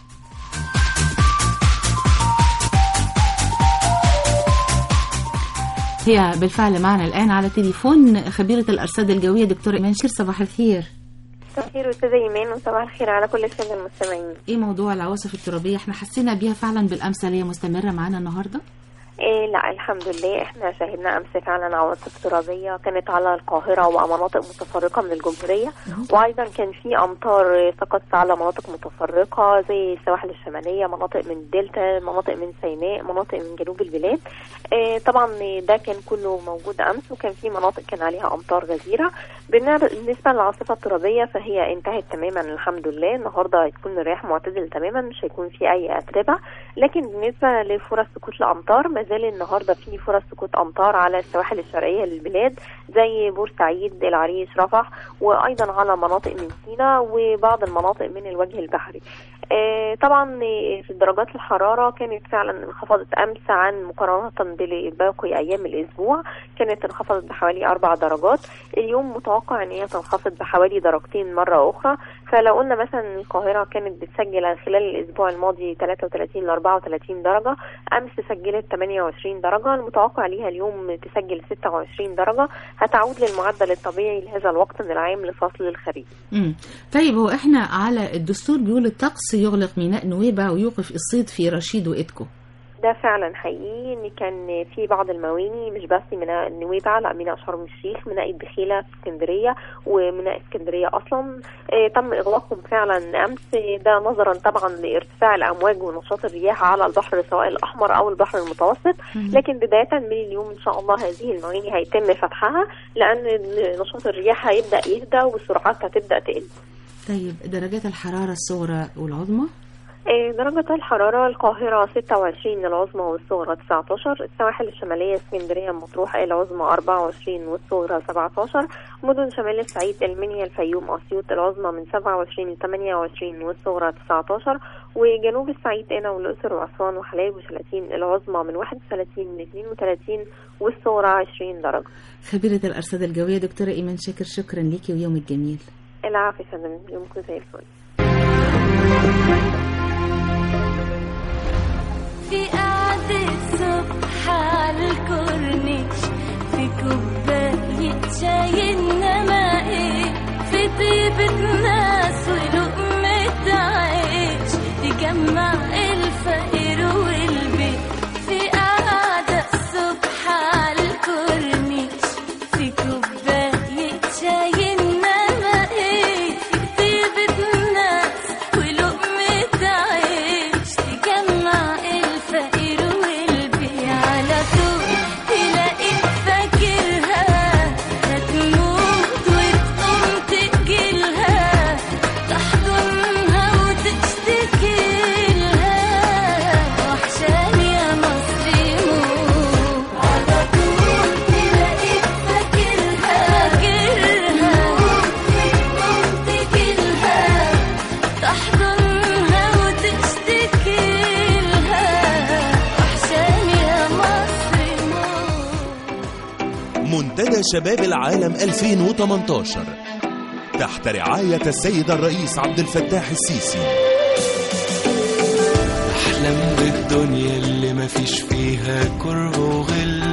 هي بالفعل معنا الآن على تليفون خبيرة الأرصاد الجوية دكتور إيمان شير صباح الخير صباح الخير استاذه ايمان وصباح الخير على كل الساده المستمعين إيه موضوع العواصف الترابية احنا حسينا بيها فعلا بالأمس هل هي مستمرة معانا النهاردة؟ إيه لا الحمد لله احنا شاهدنا امس فعلا عواصف ترابيه كانت على القاهره ومناطق متفرقه من الجمهوريه وايضا كان في امطار سقطت على مناطق متفرقه زي السواحل الشماليه مناطق من الدلتا مناطق من سيناء مناطق من جنوب البلاد إيه طبعا ده كان كله موجود امس وكان في مناطق كان عليها امطار غزيره بالنسبه للعاصفه الترابيه فهي انتهت تماما الحمد لله النهارده هيكون الرياح معتدل تماما مش هيكون في اي اتربه لكن بالنسبه لفرص سقوط الامطار ما زال النهارده في فرص سقوط امطار على السواحل الشرقيه للبلاد زي بورسعيد العريش رفح وايضا على مناطق من سيناء وبعض المناطق من الوجه البحري آه، طبعا آه، في درجات الحرارة كانت فعلا انخفضت أمس عن مقارنة بباقي أيام الأسبوع كانت انخفضت بحوالي أربع درجات اليوم متوقع أن هي تنخفض بحوالي درجتين مرة أخرى فلو قلنا مثلا القاهرة كانت بتسجل خلال الأسبوع الماضي 33 ل 34 درجة أمس سجلت 28 درجة المتوقع ليها اليوم تسجل 26 درجة هتعود للمعدل الطبيعي لهذا الوقت من العام لفصل الخريف مم. طيب هو احنا على الدستور بيقول الطقس يغلق ميناء نويبع ويوقف الصيد في رشيد وإدكو ده فعلا حقيقي ان كان في بعض المواني مش بس ميناء نويبع لا ميناء شرم الشيخ ميناء الدخيله في اسكندريه وميناء اسكندريه اصلا آه، تم اغلاقهم فعلا امس ده نظرا طبعا لارتفاع الامواج ونشاط الرياح على البحر سواء الاحمر او البحر المتوسط مم. لكن بدايه من اليوم ان شاء الله هذه المواني هيتم فتحها لان نشاط الرياح هيبدا يهدى والسرعات هتبدا تقل طيب درجات الحرارة الصغرى والعظمى آه، درجة الحرارة القاهرة 26 العظمى والصغرى 19 السواحل الشمالية اسكندرية مطروح العظمى 24 والصغرى 17 مدن شمال الصعيد المنيا الفيوم أسيوط العظمى من 27 ل 28 والصغرى 19 وجنوب الصعيد هنا والأقصر وأسوان وحلايب وشلاتين العظمى من 31 ل 32 والصغرى 20 درجة خبيرة الأرصاد الجوية دكتورة إيمان شاكر شكرا ليكي ويومك جميل العافية يا فندم يومكم زي الفل في قعدة صبح على الكورنيش في كوباية شاي إنما إيه في طيبة ناس ولقمة عيش تجمع الفقير والبيت في قعدة الصبح على الكورنيش في كوباية شاي إنما إيه في طيبة ناس ولقمة عيش تجمع الفقير والبي على طول تلاقيك فاكرها هتموت وتقوم تجيلها تحضنها وتشتكي لها وحشاني يا مصري موت على طول تلاقيك فاكرها فاكرها وتقوم تجيلها تحضنها وتشتكي لها وحشاني يا مصري موت منتدى شباب العالم 2018 تحت رعاية السيد الرئيس عبد الفتاح السيسي احلم بالدنيا اللي مفيش فيها كره وغل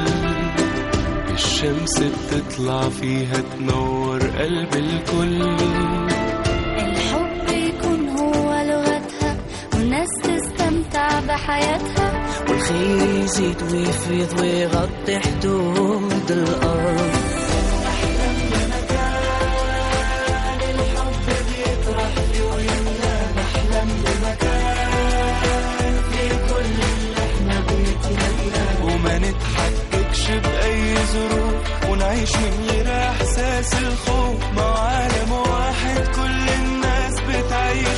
الشمس بتطلع فيها تنور قلب الكل الحب يكون هو لغتها والناس تستمتع بحياتها والخير يزيد ويفيض ويغطي حدود الأرض وما نتحققش بأي ظروف ونعيش من غير إحساس الخوف مع عالم واحد كل الناس بتعيش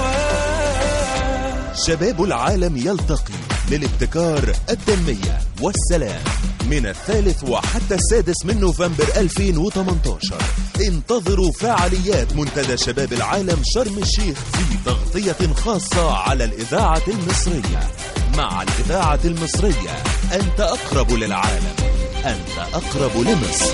جواه شباب العالم يلتقي للابتكار التنمية والسلام من الثالث وحتى السادس من نوفمبر 2018 انتظروا فعاليات منتدى شباب العالم شرم الشيخ في تغطية خاصة على الإذاعة المصرية مع الإذاعة المصرية أنت أقرب للعالم أنت أقرب لمصر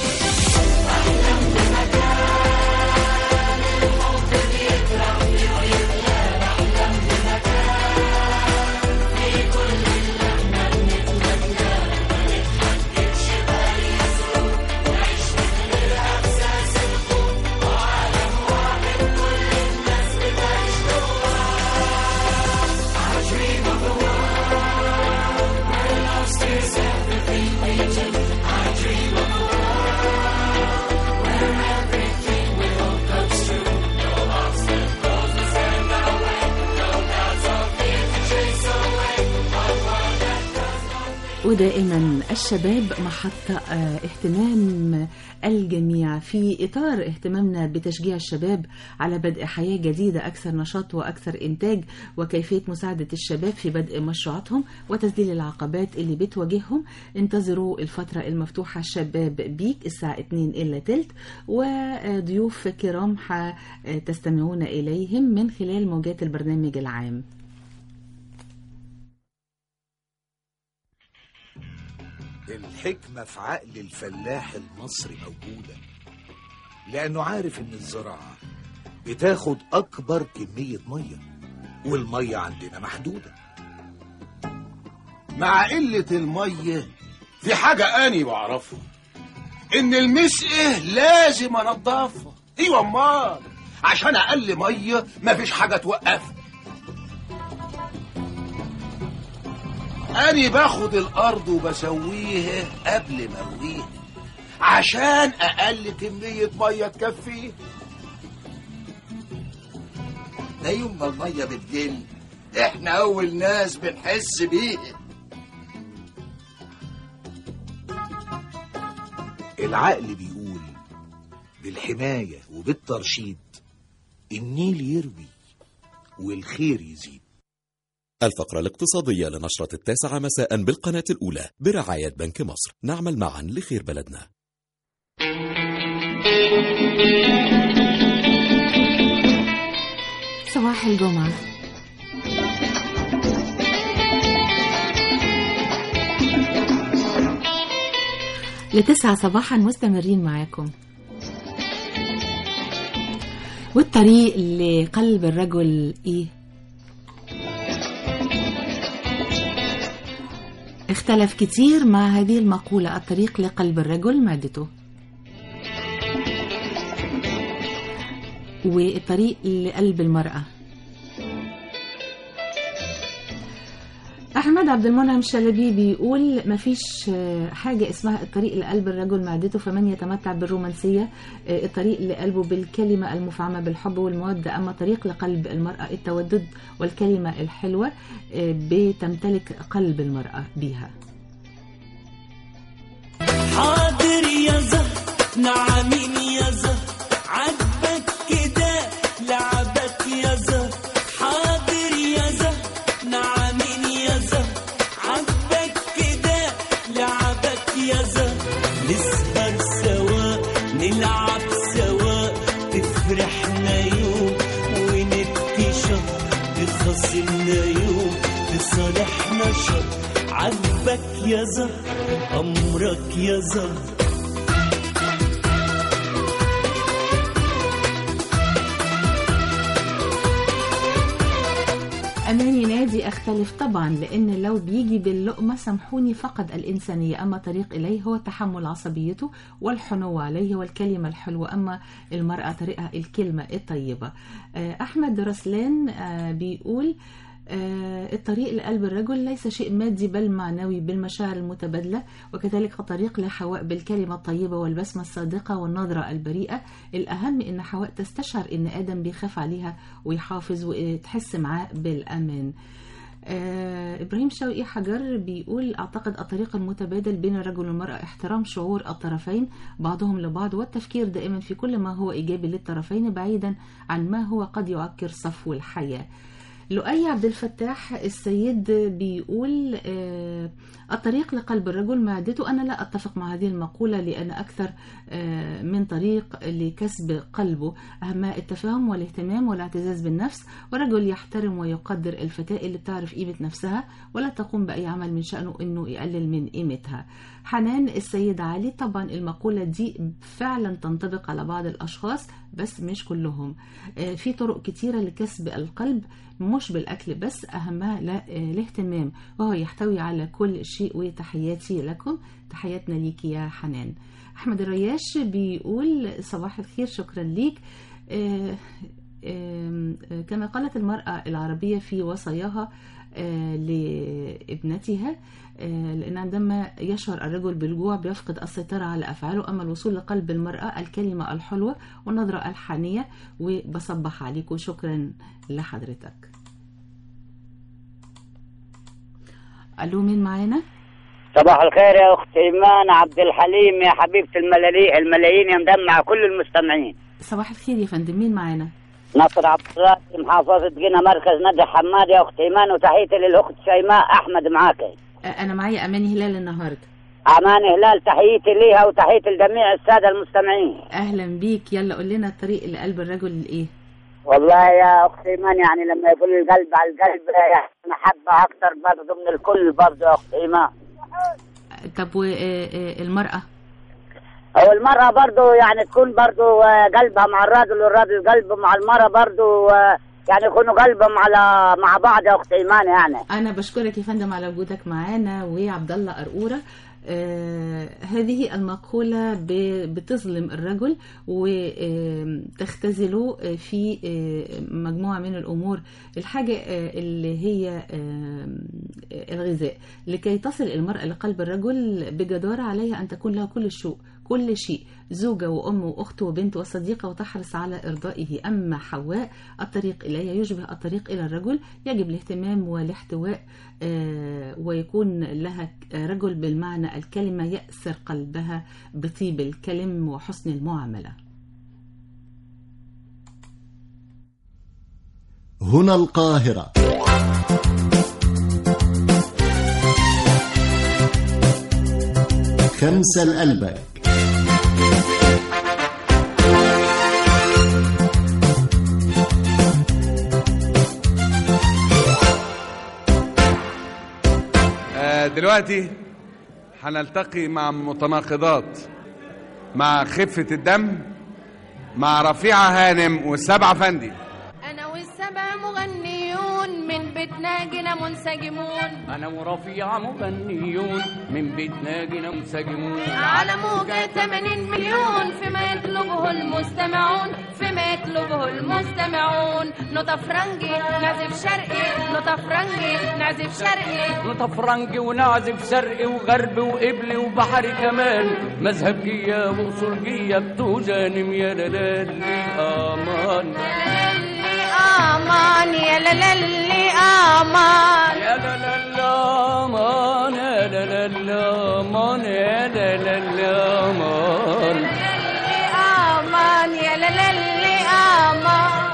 ودائما الشباب محط آه، اهتمام الجميع في إطار اهتمامنا بتشجيع الشباب على بدء حياة جديدة أكثر نشاط وأكثر إنتاج وكيفية مساعدة الشباب في بدء مشروعاتهم وتسديل العقبات اللي بتواجههم انتظروا الفترة المفتوحة الشباب بيك الساعة 2 إلا تلت وضيوف كرام تستمعون إليهم من خلال موجات البرنامج العام الحكمة في عقل الفلاح المصري موجودة لأنه عارف إن الزراعة بتاخد أكبر كمية مية والمية عندنا محدودة مع قلة المية في حاجة أني بعرفها إن المسقة لازم أنضفها أيوة أمال عشان أقل مية مفيش حاجة توقفها أني باخد الأرض وبسويها قبل ما أرويها عشان أقل كمية مية تكفيها ده يوم ما المية بتقل إحنا أول ناس بنحس بيها العقل بيقول بالحماية وبالترشيد النيل يروي والخير يزيد الفقرة الاقتصادية لنشرة التاسعة مساء بالقناة الأولى برعاية بنك مصر نعمل معا لخير بلدنا صباح الجمعة لتسعة صباحا مستمرين معاكم والطريق لقلب الرجل ايه اختلف كتير مع هذه المقولة الطريق لقلب الرجل معدته والطريق لقلب المرأة أحمد عبد المنعم الشلبي بيقول مفيش حاجة اسمها الطريق لقلب الرجل معدته فمن يتمتع بالرومانسية الطريق لقلبه بالكلمة المفعمة بالحب والمودة أما طريق لقلب المرأة التودد والكلمة الحلوة بتمتلك قلب المرأة بيها حاضر يا زهر نعمين يا زهر عجبك كده لعبك يا زهر حاضر يا زهر نعمين يا زهر عجبك كده لعبك يا زهر نسهر سوا نلعب سوا تفرحنا يوم ونبكي شهر تخاصمنا يوم تصالحنا شهر عجبك يا زهر أمرك يا زهر أماني نادي أختلف طبعا لأن لو بيجي باللقمة سامحوني فقد الإنسانية أما طريق إليه هو تحمل عصبيته والحنو عليه والكلمة الحلوة أما المرأة طريقها الكلمة الطيبة آه، أحمد رسلان آه، بيقول آه، الطريق لقلب الرجل ليس شيء مادي بل معنوي بالمشاعر المتبادلة وكذلك الطريق لحواء بالكلمة الطيبة والبسمة الصادقة والنظرة البريئة الأهم إن حواء تستشعر إن آدم بيخاف عليها ويحافظ وتحس معاه بالأمان آه إبراهيم شوقي حجر بيقول أعتقد الطريق المتبادل بين الرجل والمرأة احترام شعور الطرفين بعضهم لبعض والتفكير دائما في كل ما هو إيجابي للطرفين بعيدا عن ما هو قد يعكر صفو الحياة لؤي عبد الفتاح السيد بيقول آه الطريق لقلب الرجل معدته أنا لا أتفق مع هذه المقولة لأن أكثر آه من طريق لكسب قلبه أهمها التفاهم والاهتمام والاعتزاز بالنفس ورجل يحترم ويقدر الفتاة اللي بتعرف قيمة نفسها ولا تقوم بأي عمل من شأنه أنه يقلل من قيمتها حنان السيد علي طبعا المقولة دي فعلا تنطبق على بعض الأشخاص بس مش كلهم آه في طرق كتيرة لكسب القلب مش بالأكل بس أهمها الاهتمام وهو يحتوي على كل شيء وتحياتي لكم تحياتنا ليك يا حنان أحمد الرياش بيقول صباح الخير شكرا ليك آه كما قالت المرأة العربية في وصاياها لابنتها لأن عندما يشعر الرجل بالجوع بيفقد السيطرة على أفعاله أما الوصول لقلب المرأة الكلمة الحلوة والنظرة الحانية وبصبح عليك وشكرا لحضرتك ألو مين معانا؟ صباح الخير يا اخت ايمان عبد الحليم يا حبيبه الملايين الملايين يا مدمع كل المستمعين صباح الخير يا فندم مين معانا نصر عبد الرازق محافظه جنة مركز نجح حماد يا اخت ايمان وتحيتي للاخت شيماء احمد معاكي آه، انا معايا اماني هلال النهارده امان هلال تحيتي ليها وتحيتي لجميع الساده المستمعين اهلا بيك يلا قول لنا الطريق لقلب الرجل ايه والله يا اخت ايمان يعني لما يقول القلب على القلب يعني محبه اكتر برضه من الكل برضه يا اخت ايمان طب والمرأة هو المرأة برضو يعني تكون برضو آه، قلبها مع الراجل والراجل قلبه مع المرأة برضو آه، يعني يكونوا قلبهم على مع بعض يا أخت إيمان يعني انا بشكرك يا فندم على وجودك معانا وعبد الله قرقوره آه هذه المقولة ب- بتظلم الرجل وتختزله في آه، مجموعة من الأمور الحاجة آه، اللي هي آه، الغذاء لكي تصل المرأة لقلب الرجل بجدارة عليها أن تكون لها كل الشوق كل شيء زوجة وأم وأخت وبنت وصديقة وتحرص على إرضائه أما حواء الطريق إليها يشبه الطريق إلى الرجل يجب الاهتمام والاحتواء آه، ويكون لها ك- رجل بالمعنى الكلمة يأسر قلبها بطيب الكلم وحسن المعاملة هنا القاهرة خمسة القلبك آه، دلوقتي هنلتقي مع متناقضات مع خفة الدم مع رفيعة هانم والسبعة فندي أنا والسبع مغنيون من بيتنا جينا منسجمون أنا ورفيع مغنيون من بيتنا جينا منسجمون على موجة 80 مليون فيما يطلبه المستمعون فيما يطلبه المستمعون نوتة فرنجي نعزف شرقي نوتة فرنجي نعزف شرقي نطفرنج ونعزف شرقي وغربي وقبلي وبحري كمان مذهبجية وصولجية بتوجانم يا لالي أمان للي آمان يا للي آمان يا لالي أمان يا لالي أمان يا لالي أمان للي آمان يا للي آمان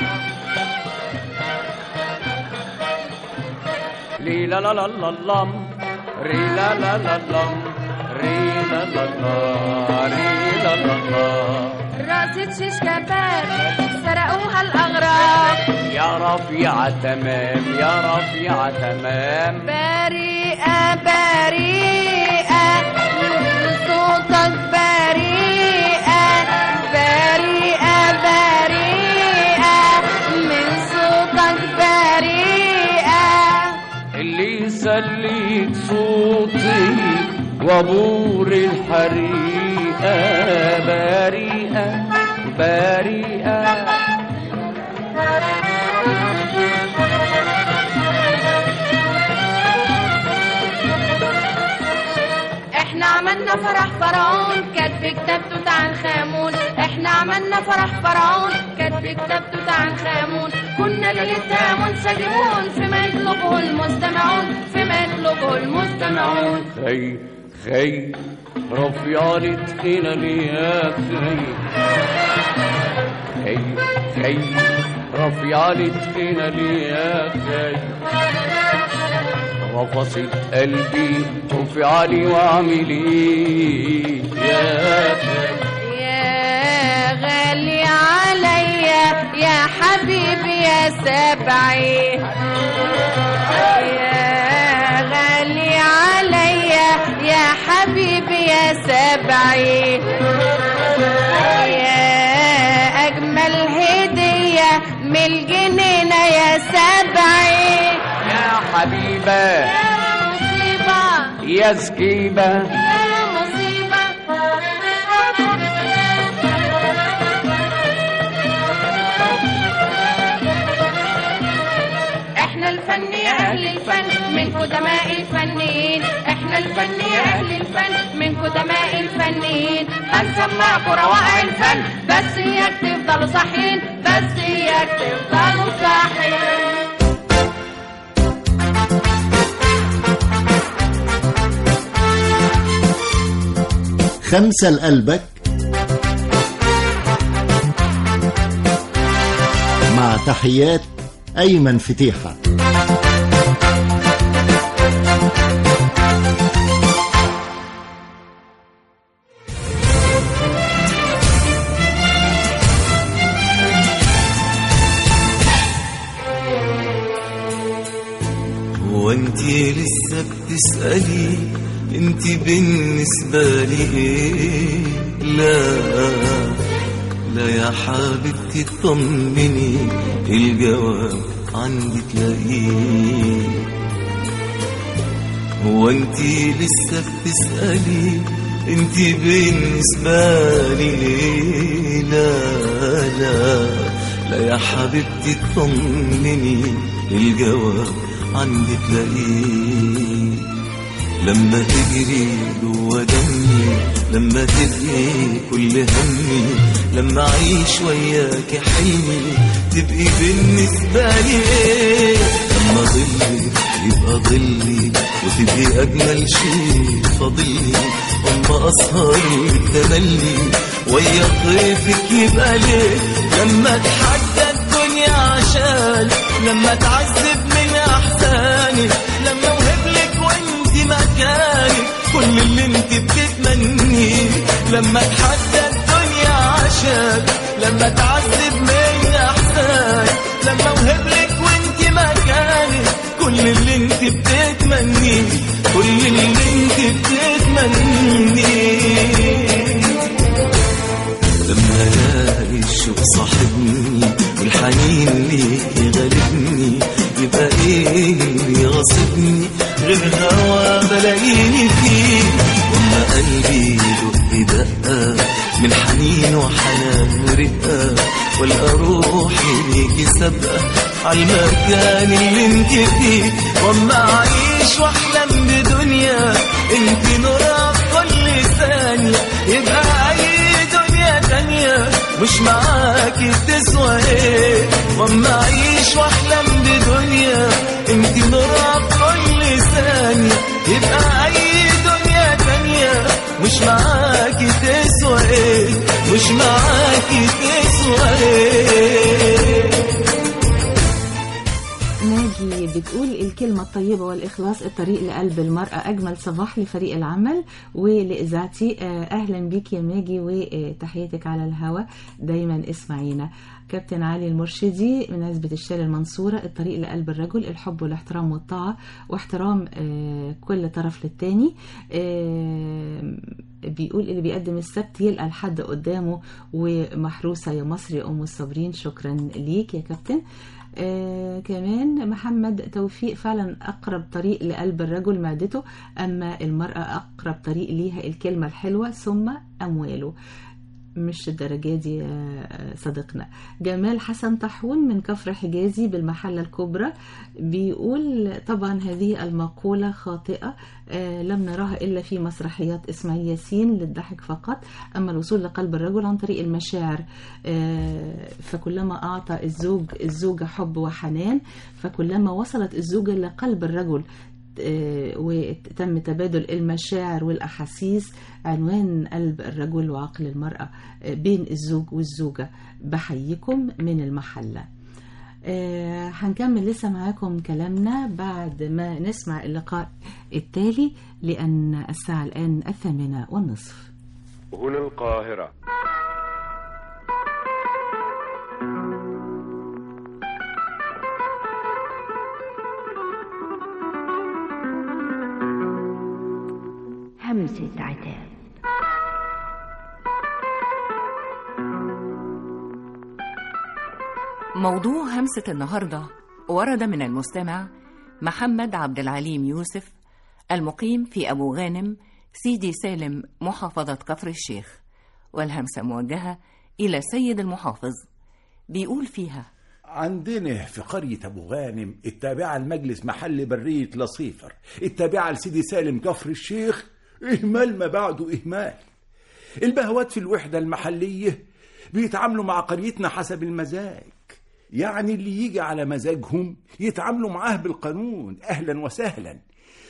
ري لا لا لا لا لام ري لا لا لا لام ري لا لا لا ري لا لا لا راسة شيش كباب سرقوها الأغراب يا رفيع تمام يا رفيع تمام بريئة بريئة صوتك بريئة بريئة بريئة من صوتك بريئة اللي يسليك صوتي وابور الحريقة بريئة بريئة احنا عملنا فرح فرعون كاتب كتابته عن خامون احنا عملنا فرح فرعون كاتب كتابته عن خامون كنا ليلتها منسجمون فيما يطلبه المستمعون فيما يطلبه المستمعون خي خي رفيعة تخينة ليا خي خي خي رفيعة تخينة ليا خي رفصت قلبي رفعلي واعملي يا خي يا غالي عليا يا حبيبي يا سبعي يا غالي عليا يا حبيبي يا سبعي يا أجمل هدية من الجنينة يا سبعي يا حبيبة يا مصيبة يا سكيبة يا مصيبة احنا الفن يا اهل الفن من قدماء الفنيين احنا الفن يا اهل الفن من قدماء الفنيين هنسمعكم روائع الفن بس اياك تفضلوا صاحيين بس اياك تفضلوا صاحيين خمسة لقلبك مع تحيات أيمن فتيحة هو انت لسه بتسألي انت بالنسبة لي ايه لا لا يا حبيبتي اطمني الجواب عندي تلاقيه هو انت لسه بتسألي انت بالنسبة لي ايه لا لا لا يا حبيبتي اطمني الجواب عندي تلاقيه لما تجري جوا دمي لما تبقي كل همي لما اعيش وياك حلمي تبقي بالنسبة لي ايه لما ظلي يبقى ظلي وتبقي اجمل شيء فاضلي اما اسهر تملي ويا طيفك يبقى ليه لما اتحدى الدنيا عشان لما تعذب من احساني لما اوهب لك وانت مكاني كل اللي انت بتتمنيه لما اتحدى الدنيا عشان لما تعذب من احساني لما اوهب لك وانت مكاني كل اللي انت بتتمنيه كل اللي انت بتتمنيه لما الاقي الشوق صاحبني والحنين ليك غالبني يبقى ايه اللي غاصبني غير هوا بلاقيني فيه وما قلبي يدق دقة من حنين وحنان ورقة والقى روحي ليكي سابقة عالمكان اللي انت فيه واما اعيش واحلم بدنيا انت نورها في كل ثانية يبقى اي دنيا تانية مش معاكي تسوى ايه واما اعيش واحلم بدنيا انت نورها في كل ثانية يبقى اي دنيا تانية مش معاكي تسوى ايه مش معاكي تسوى ايه ناجي بتقول الكلمة الطيبة والإخلاص الطريق لقلب المرأة أجمل صباح لفريق العمل ولإذاعتي آه، أهلا بيك يا ماجي وتحياتك على الهوا دايما اسمعينا كابتن علي المرشدي من عزبة الشال المنصورة الطريق لقلب الرجل الحب والاحترام والطاعة واحترام آه، كل طرف للتاني آه، بيقول اللي بيقدم السبت يلقى الحد قدامه ومحروسة يا مصر يا أم الصابرين شكرا ليك يا كابتن آه كمان محمد توفيق فعلا أقرب طريق لقلب الرجل معدته أما المرأة أقرب طريق ليها الكلمة الحلوة ثم أمواله مش الدرجة دي يا صديقنا جمال حسن طاحون من كفر حجازي بالمحلة الكبرى بيقول طبعا هذه المقولة خاطئة آه، لم نراها إلا في مسرحيات إسماعيل ياسين للضحك فقط أما الوصول لقلب الرجل عن طريق المشاعر آه، فكلما أعطى الزوج الزوجة حب وحنان فكلما وصلت الزوجة لقلب الرجل آه، وتم تبادل المشاعر والأحاسيس عنوان قلب الرجل وعقل المرأة آه، بين الزوج والزوجة بحييكم من المحلة آه، هنكمل لسه معاكم كلامنا بعد ما نسمع اللقاء التالي لأن الساعة الآن الثامنة والنصف هنا القاهرة همسة عتاب موضوع همسة النهاردة ورد من المستمع محمد عبد العليم يوسف المقيم في أبو غانم سيدي سالم محافظة كفر الشيخ والهمسة موجهة إلى سيد المحافظ بيقول فيها عندنا في قرية أبو غانم التابعة لمجلس محل برية لصيفر التابعة لسيدي سالم كفر الشيخ إهمال ما بعده إهمال البهوات في الوحدة المحلية بيتعاملوا مع قريتنا حسب المزاج يعني اللي يجي على مزاجهم يتعاملوا معاه بالقانون أهلا وسهلا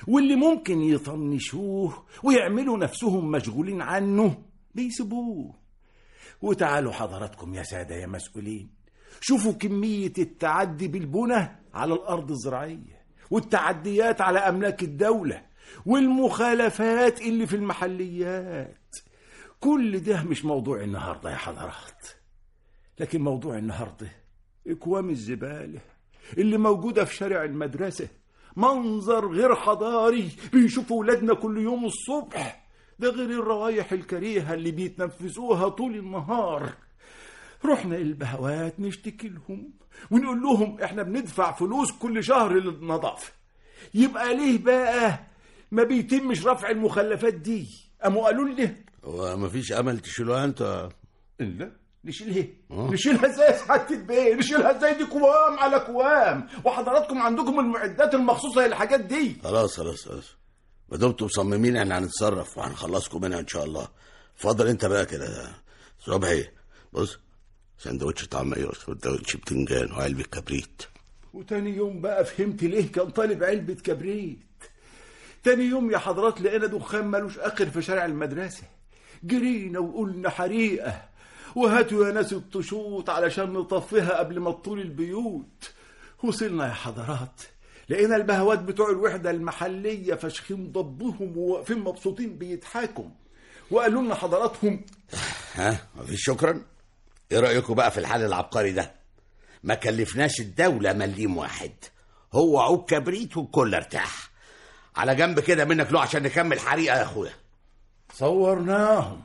واللي ممكن يطنشوه ويعملوا نفسهم مشغولين عنه بيسيبوه وتعالوا حضراتكم يا سادة يا مسؤولين شوفوا كمية التعدي بالبنى على الأرض الزراعية والتعديات على أملاك الدولة والمخالفات اللي في المحليات كل ده مش موضوع النهاردة يا حضرات لكن موضوع النهاردة إكوام الزبالة اللي موجودة في شارع المدرسة منظر غير حضاري بيشوفوا ولادنا كل يوم الصبح ده غير الروايح الكريهة اللي بيتنفسوها طول النهار رحنا البهوات نشتكي لهم ونقول لهم احنا بندفع فلوس كل شهر للنظافة يبقى ليه بقى ما بيتمش رفع المخلفات دي قاموا قالوا لي هو مفيش امل تشيلوها انت لا نشيل ايه؟ آه. نشيلها ازاي يا سعاده البيه؟ نشيلها ازاي دي كوام على كوام وحضراتكم عندكم المعدات المخصوصه للحاجات دي خلاص خلاص خلاص ما دمتم مصممين احنا هنتصرف وهنخلصكم منها ان شاء الله فاضل انت بقى كده صبحي بص سندوتش طعمية وسندوتش بتنجان وعلبة كبريت وتاني يوم بقى فهمت ليه كان طالب علبة كبريت تاني يوم يا حضرات لقينا دخان ملوش آخر في شارع المدرسة جرينا وقلنا حريقة وهاتوا يا ناس الطشوط علشان نطفيها قبل ما تطول البيوت وصلنا يا حضرات لقينا البهوات بتوع الوحدة المحلية فاشخين ضبهم وواقفين مبسوطين بيضحكوا وقالوا لنا حضراتهم ها مفيش شكرا ايه رأيكم بقى في الحل العبقري ده ما كلفناش الدولة مليم واحد هو عود كبريت والكل ارتاح على جنب كده منك له عشان نكمل حريقة يا اخويا صورناهم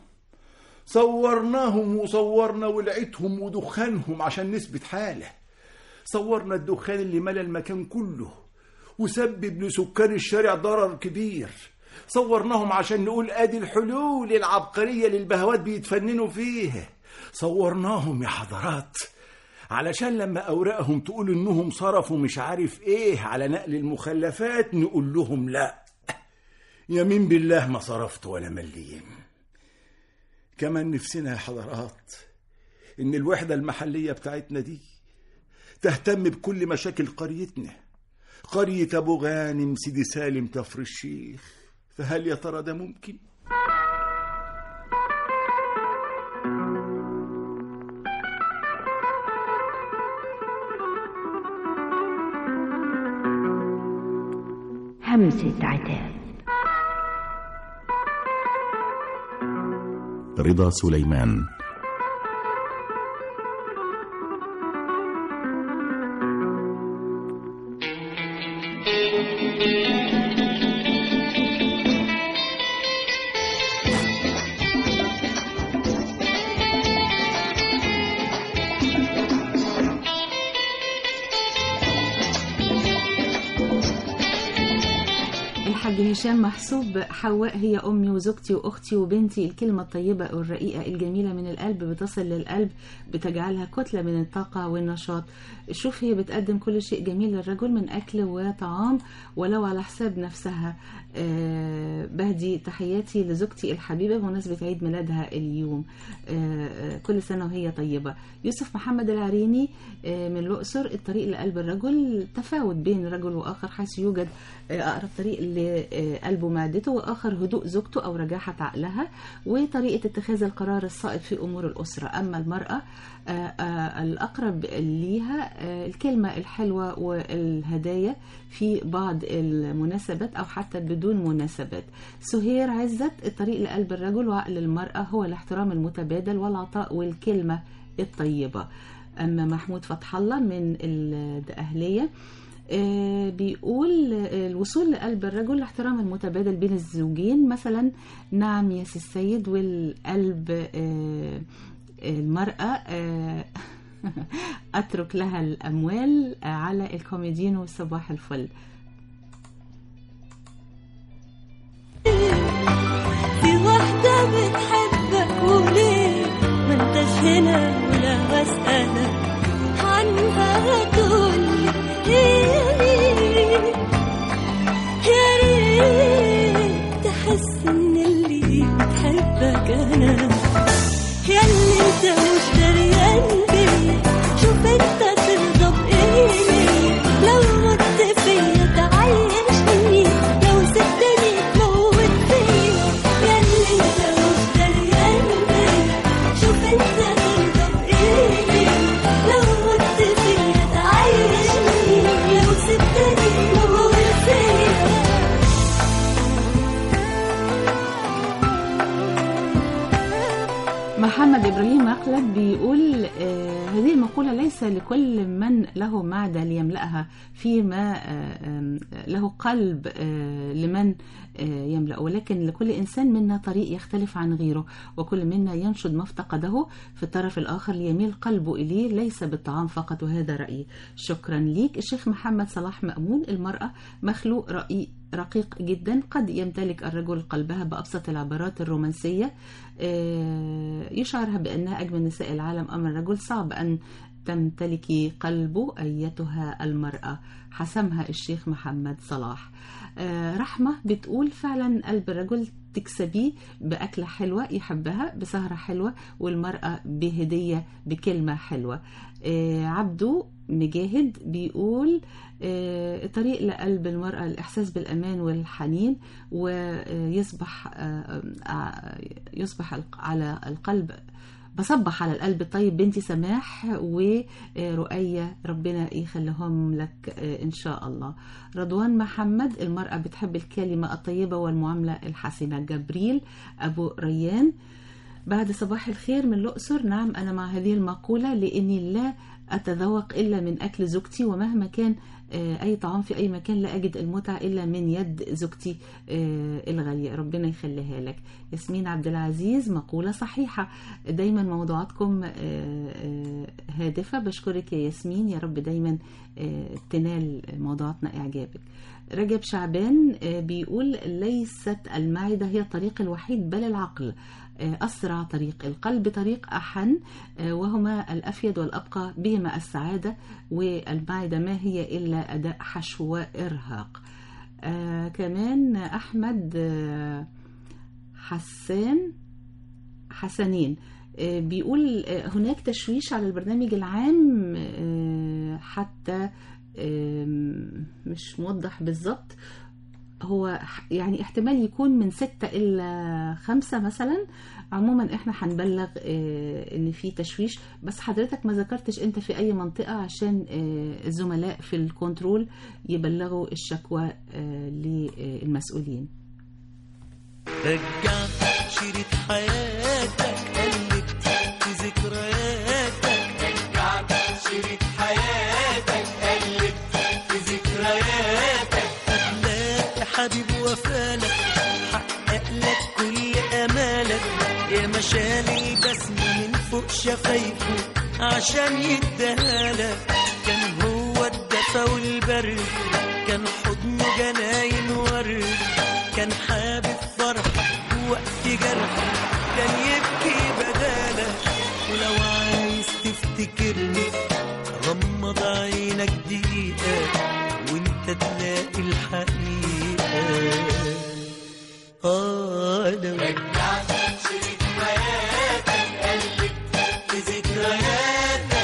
صورناهم وصورنا ولعتهم ودخانهم عشان نثبت حالة صورنا الدخان اللي ملى المكان كله وسبب لسكان الشارع ضرر كبير صورناهم عشان نقول ادي الحلول العبقرية للبهوات بيتفننوا فيها صورناهم يا حضرات علشان لما أوراقهم تقول إنهم صرفوا مش عارف إيه على نقل المخلفات نقول لهم لا يمين بالله ما صرفت ولا مليم كمان نفسنا يا حضرات إن الوحدة المحلية بتاعتنا دي تهتم بكل مشاكل قريتنا قرية أبو غانم سيدي سالم كفر الشيخ فهل يا ترى ده ممكن؟ همسة عتاب رضا سليمان الحاج هشام محسوب حواء هي أمي وزوجتي وأختي وبنتي الكلمة الطيبة والرقيقة الجميلة من القلب بتصل للقلب بتجعلها كتلة من الطاقة والنشاط شوف هي بتقدم كل شيء جميل للرجل من أكل وطعام ولو على حساب نفسها آه، بهدي تحياتي لزوجتي الحبيبة بمناسبة عيد ميلادها اليوم آه، آه، كل سنة وهي طيبة يوسف محمد العريني آه، من الأقصر الطريق لقلب الرجل تفاوت بين رجل وآخر حيث يوجد آه، أقرب طريق لقلبه معدته وآخر هدوء زوجته أو رجاحة عقلها وطريقة اتخاذ القرار الصائب في أمور الأسرة أما المرأة آه، آه، الأقرب ليها آه، الكلمة الحلوة والهدايا في بعض المناسبات أو حتى بدون مناسبات سهير عزت الطريق لقلب الرجل وعقل المرأة هو الاحترام المتبادل والعطاء والكلمة الطيبة أما محمود فتح الله من الدقهلية آه، بيقول آه، الوصول لقلب الرجل الاحترام المتبادل بين الزوجين مثلا نعم يا سي السيد والقلب آه، المرأة آه، أترك لها الأموال آه، على الكوميديين وصباح الفل في واحدة بتحبك وليه ما انتش هنا ولا بسألك عنها تقولي يا ريت يا ريت تحس ان اللي بتحبك انا يا اللي انت مش دريان بيا شوف انت ترضى بايه لو مت فيا تعيشني لو محمد إبراهيم مقلد بيقول آه هذه المقولة ليس لكل من له معدة ليملأها فيما آه آم، له قلب آه لمن آه يملأ ولكن لكل إنسان منا طريق يختلف عن غيره وكل منا ينشد ما افتقده في الطرف الآخر ليميل قلبه إليه ليس بالطعام فقط وهذا رأيي شكرا ليك الشيخ محمد صلاح مأمون المرأة مخلوق رأي رقيق جدا قد يمتلك الرجل قلبها بأبسط العبارات الرومانسية آه، يشعرها بأنها أجمل نساء العالم أما الرجل صعب أن تمتلكي قلبه أيتها المرأة حسمها الشيخ محمد صلاح آه، رحمة بتقول فعلا قلب الرجل تكسبيه بأكلة حلوة يحبها بسهرة حلوة والمرأة بهدية بكلمة حلوة آه، عبدو مجاهد بيقول آه، طريق لقلب المرأة الإحساس بالأمان والحنين ويصبح آه، آه، يصبح الق- على القلب بصبح على القلب الطيب بنتي سماح ورؤية ربنا يخليهم لك آه، إن شاء الله رضوان محمد المرأة بتحب الكلمة الطيبة والمعاملة الحسنة جبريل أبو ريان بعد صباح الخير من الأقصر نعم أنا مع هذه المقولة لأني لا أتذوق إلا من أكل زوجتي ومهما كان آه، أي طعام في أي مكان لا أجد المتعة إلا من يد زوجتي آه، الغالية ربنا يخليها لك ياسمين عبد العزيز مقولة صحيحة دايما موضوعاتكم آه، آه، هادفة بشكرك يا ياسمين يا رب دايما آه، تنال موضوعاتنا إعجابك رجب شعبان آه، بيقول ليست المعدة هي الطريق الوحيد بل العقل آه، أسرع طريق القلب طريق أحن آه، وهما الأفيد والأبقى بهما السعادة والمعدة ما هي إلا أداء حشو وإرهاق آه كمان أحمد آه حسان حسنين آه، بيقول آه، هناك تشويش على البرنامج العام آه، حتى آم، مش موضح بالظبط هو ح- يعني احتمال يكون من ستة إلى خمسة مثلا عموما احنا هنبلغ آه، ان في تشويش بس حضرتك ما ذكرتش انت في اي منطقة عشان آه، الزملاء في الكنترول يبلغوا الشكوى آه، للمسؤولين رجعت شريط حياتك قلبت في ذكرياتك رجعت شريط حياتك قلبت في ذكرياتك هتلاقي حبيب وفالك حقق لك كل امالك يا مشال البسمة من فوق شفايفه عشان يديهالك كان هو الدفا والبرد كان حضنه جناين ورد كان حابب فرحة وقت جرح كان يبكي بدالك ولو عايز تفتكرني غمض عينك دقيقة وانت تلاقي الحقيقة آه لو رجعت شريط حياتك قلبك في ذكرياتك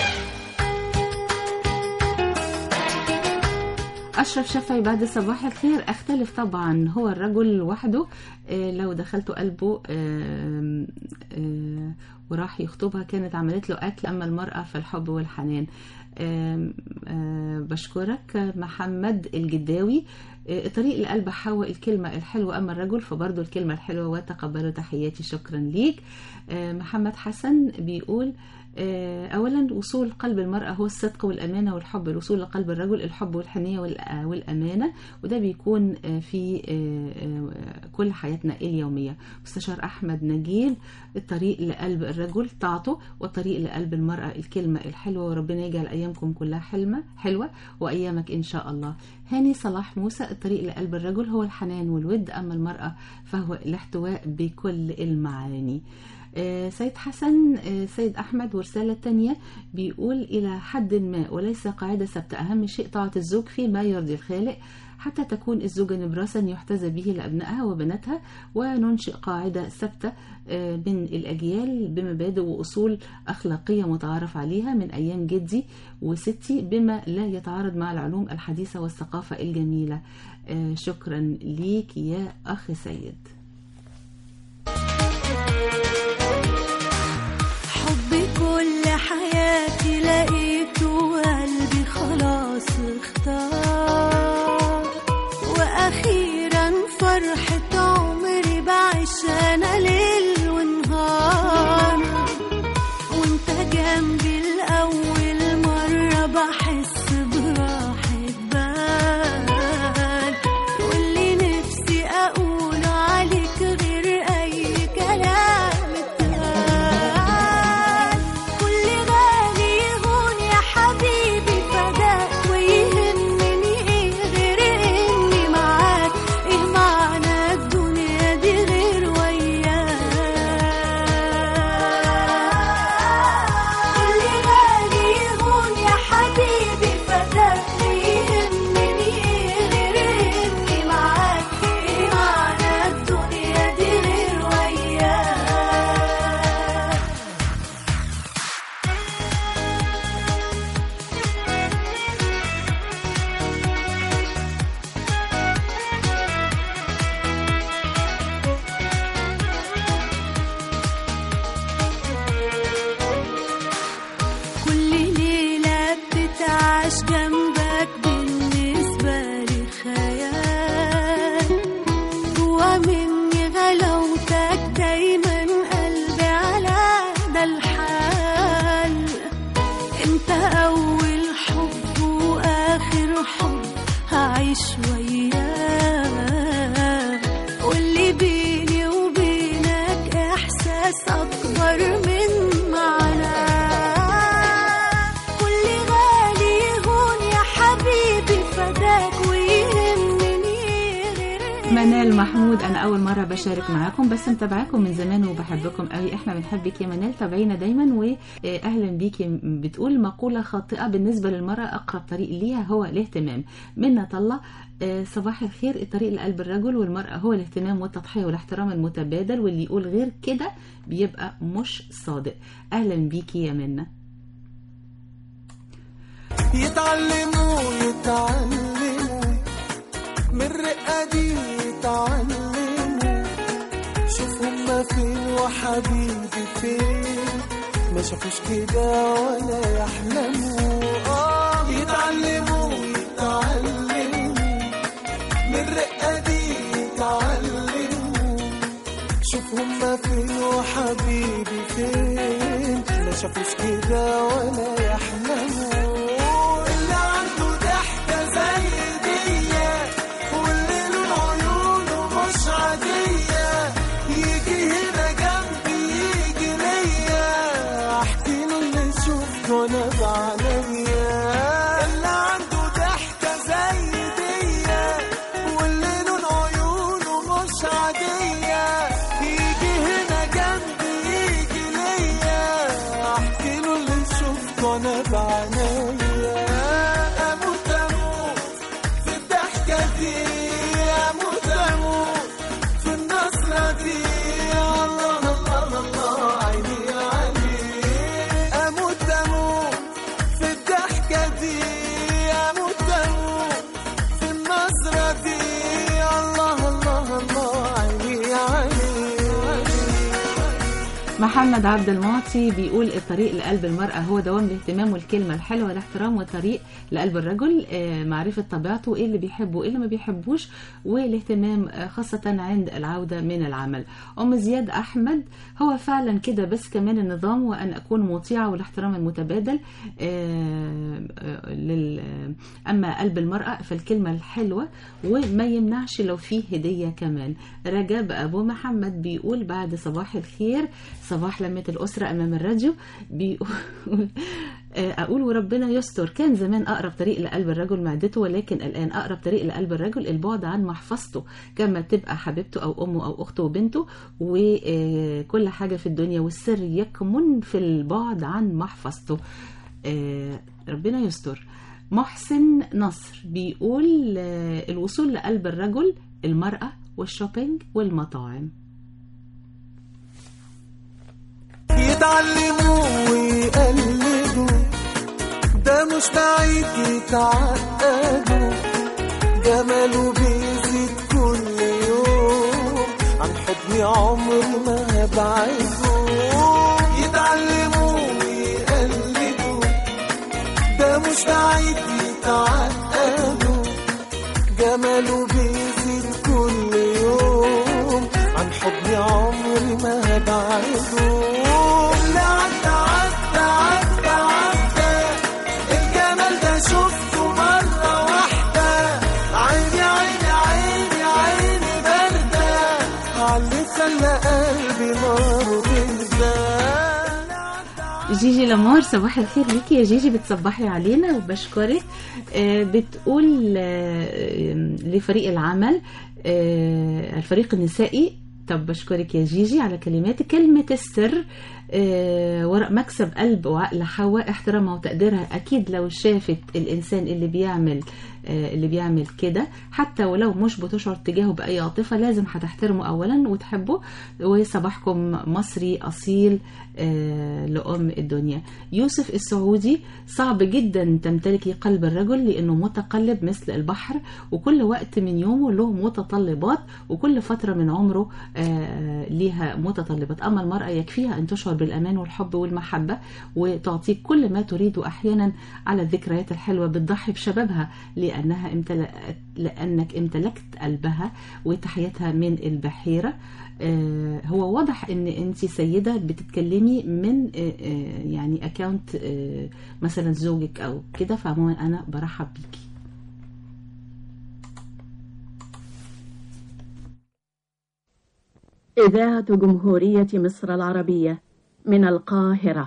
أشرف شفعي بعد صباح الخير أختلف طبعا هو الرجل وحده آه، لو دخلت قلبه آم، آه، وراح يخطبها كانت عملت له أكل أما المرأة فالحب والحنان آم، آه، بشكرك محمد الجداوي آه، طريق لقلب حواء الكلمة الحلوة أما الرجل فبرضه الكلمة الحلوة وتقبلوا تحياتي شكرا ليك آه، محمد حسن بيقول آه، أولا وصول قلب المرأة هو الصدق والأمانة والحب الوصول لقلب الرجل الحب والحنية والأ- والأمانة وده بيكون آه، في آه، آه، كل حياتنا اليومية مستشار أحمد نجيل الطريق لقلب الرجل طاعته والطريق لقلب المرأة الكلمة الحلوة وربنا يجعل أيامكم كلها حلمة حلوة وأيامك إن شاء الله هاني صلاح موسى الطريق لقلب الرجل هو الحنان والود أما المرأة فهو الاحتواء بكل المعاني آه، سيد حسن آه، سيد أحمد ورسالة تانية بيقول إلى حد ما وليس قاعدة ثابتة أهم شيء طاعة الزوج فيما يرضي الخالق حتى تكون الزوجة نبراسا يحتذى به لأبنائها وبناتها وننشئ قاعدة ثابتة آه، من الأجيال بمبادئ وأصول أخلاقية متعارف عليها من أيام جدي وستي بما لا يتعارض مع العلوم الحديثة والثقافة الجميلة آه، شكرا ليك يا أخ سيد حبي كل حياتي لقيته وقلبي خلاص اختار واخيرا فرحة عمري بعيش انا ليل ونهار عايش وياه واللي بيني وبينك إحساس أكبر من معناه كل غالي يهون يا حبيبي فداك ويهمني منال محمود انا اول مره بشارك معاكم بس متابعاكم من زمان وبحبكم قوي احنا بنحبك يا منال تابعينا دايما واهلا بيكي بتقول مقوله خاطئه بالنسبه للمراه اقرب طريق ليها هو الاهتمام منا طلع آه، صباح الخير الطريق لقلب الرجل والمرأة هو الاهتمام والتضحية والاحترام المتبادل واللي يقول غير كده بيبقى مش صادق أهلا بيكي يا منى يتعلموا يتعلموا من الرقة دي يتعلموا شوف هما فين وحبيبي فين ما شافوش كده ولا يحلموا اه يتعلموا يتعلموا من الرقة دي يتعلموا شوف هما فين وحبيبي فين ما شافوش كده ولا يحلموا اللي عنده ضحكة زي دي واللي له عيونه مش عادية يجي هنا جنبي يجي ليا احكي له اللي شفته وانا بعينيا اللي عنده ضحكة زي دي واللي له عيونه مش عادية يجي هنا جنبي يجي ليا احكي له اللي شفته وانا بعينيا اموت اموت في الضحكة دي اموت اموت في النصرة دي الله الله الله عيني عليك اموت اموت في الضحكة دي اموت اموت في النظرة دي الله الله الله عيني عليك محمد عبد المعطي بيقول الطريق لقلب المرأة هو دوام الاهتمام والكلمة الحلوة الاحترام والطريق لقلب الرجل آه، معرفة طبيعته ايه اللي بيحبه وايه اللي ما بيحبوش والاهتمام آه، خاصة عند العودة من العمل أم زياد أحمد هو فعلا كده بس كمان النظام وأن أكون مطيعة والاحترام المتبادل آه، آه، لل آه، أما قلب المرأة فالكلمة الحلوة وما يمنعش لو فيه هدية كمان رجب أبو محمد بيقول بعد صباح الخير صباح لمة الأسرة أمام الراديو بيقول آه، أقول وربنا يستر كان زمان أقرب طريق لقلب الرجل معدته ولكن الآن أقرب طريق لقلب الرجل البعد عن محفظته كما تبقى حبيبته أو أمه أو أخته وبنته وكل حاجة في الدنيا والسر يكمن في البعد عن محفظته آه، ربنا يستر محسن نصر بيقول آه، الوصول لقلب الرجل المرأة والشوبينج والمطاعم يتعلموا ويقلدوا ده مش بعيد يتعقدوا جماله بيزيد كل يوم عن حضني عمري ما هبعده يتعلموا ويقلدوا ده مش بعيد يتعقدوا جماله بيزيد كل يوم عن حضني عمري ما هبعده اللي عدى عدى عدى عدى الجمال ده شفته مرة واحدة عيني عيني عيني عيني باردة عاللي خلى قلبي نار تهدى جيجي لامار صباح الخير ليكي يا جيجي بتصبحي علينا وبشكرك آه، بتقول آه، لفريق العمل آه، الفريق النسائي طب بشكرك يا جيجي على كلماتك كلمة السر آه، وراء مكسب قلب وعقل حواء احترامها وتقديرها اكيد لو شافت الانسان اللي بيعمل آه، اللي بيعمل كده حتى ولو مش بتشعر تجاهه باي عاطفه لازم هتحترمه اولا وتحبه وصباحكم مصري اصيل آه، لام الدنيا يوسف السعودي صعب جدا تمتلكي قلب الرجل لانه متقلب مثل البحر وكل وقت من يومه له متطلبات وكل فتره من عمره آه، ليها متطلبات اما المراه يكفيها ان تشعر بالامان والحب والمحبه وتعطيك كل ما تريده احيانا على الذكريات الحلوه بتضحي بشبابها لانها امتلأت لانك امتلكت قلبها وتحياتها من البحيره آه، هو واضح ان انت سيده بتتكلمي من آه، آه، يعني اكاونت مثلا زوجك او كده فعموما انا برحب بيكي إذاعة جمهورية مصر العربية من القاهرة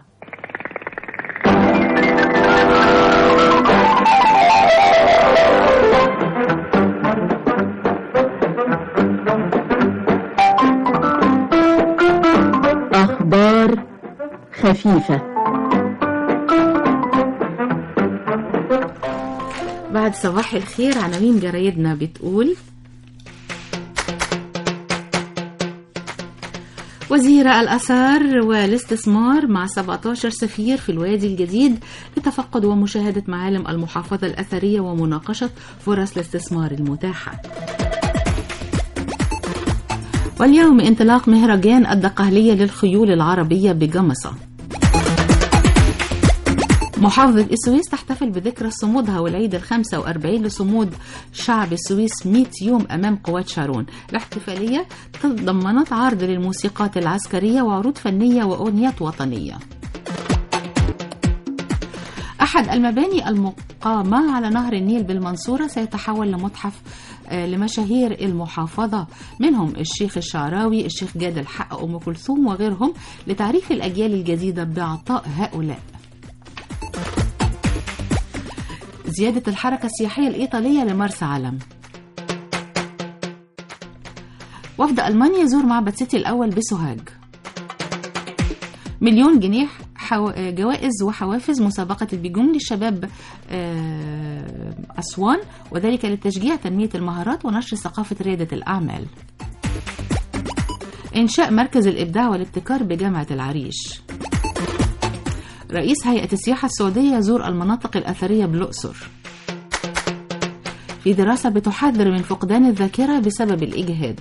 أخبار خفيفة بعد صباح الخير عناوين جرايدنا بتقول وزير الآثار والاستثمار مع 17 سفير في الوادي الجديد لتفقد ومشاهدة معالم المحافظة الأثرية ومناقشة فرص الاستثمار المتاحة واليوم انطلاق مهرجان الدقهلية للخيول العربية بجمصة محافظة السويس تحتفل بذكرى صمودها والعيد الخامسة وأربعين لصمود شعب السويس 100 يوم أمام قوات شارون الاحتفالية تضمنت عرض للموسيقات العسكرية وعروض فنية وأغنيات وطنية أحد المباني المقامة على نهر النيل بالمنصورة سيتحول لمتحف آه، لمشاهير المحافظة منهم الشيخ الشعراوي الشيخ جاد الحق أم كلثوم وغيرهم لتعريف الأجيال الجديدة بعطاء هؤلاء زيادة الحركة السياحية الإيطالية لمرسى علم وفد ألمانيا يزور معبد سيتي الأول بسوهاج مليون جنيه حو... جوائز وحوافز مسابقة البيجون للشباب آه، أسوان وذلك لتشجيع تنمية المهارات ونشر ثقافة ريادة الأعمال إنشاء مركز الإبداع والابتكار بجامعة العريش رئيس هيئة السياحة السعودية يزور المناطق الأثرية بالأقصر في دراسة بتحذر من فقدان الذاكرة بسبب الإجهاد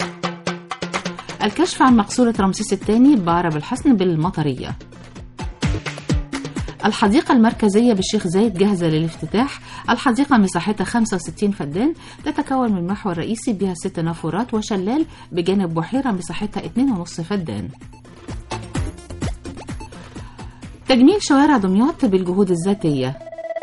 الكشف عن مقصورة رمسيس الثاني بعرب الحصن بالمطرية الحديقة المركزية بالشيخ زايد جاهزة للافتتاح الحديقة مساحتها 65 فدان تتكون من محور رئيسي بها ست نافورات وشلال بجانب بحيرة مساحتها 2.5 فدان تجميل شوارع دمياط بالجهود الذاتية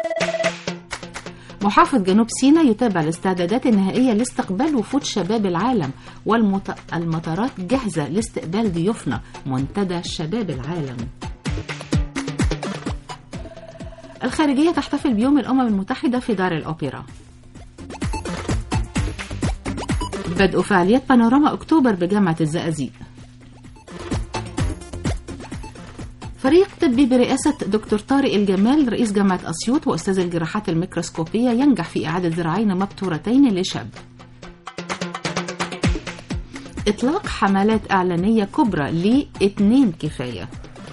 محافظ جنوب سيناء يتابع الاستعدادات النهائية لاستقبال وفود شباب العالم والمطارات جاهزة لاستقبال ضيوفنا منتدى شباب العالم الخارجية تحتفل بيوم الأمم المتحدة في دار الأوبرا بدء فعاليات بانوراما أكتوبر بجامعة الزقازيق فريق طبي برئاسة دكتور طارق الجمال رئيس جامعة أسيوط وأستاذ الجراحات الميكروسكوبية ينجح في إعادة ذراعين مبتورتين لشاب إطلاق حملات إعلانية كبرى لاتنين كفاية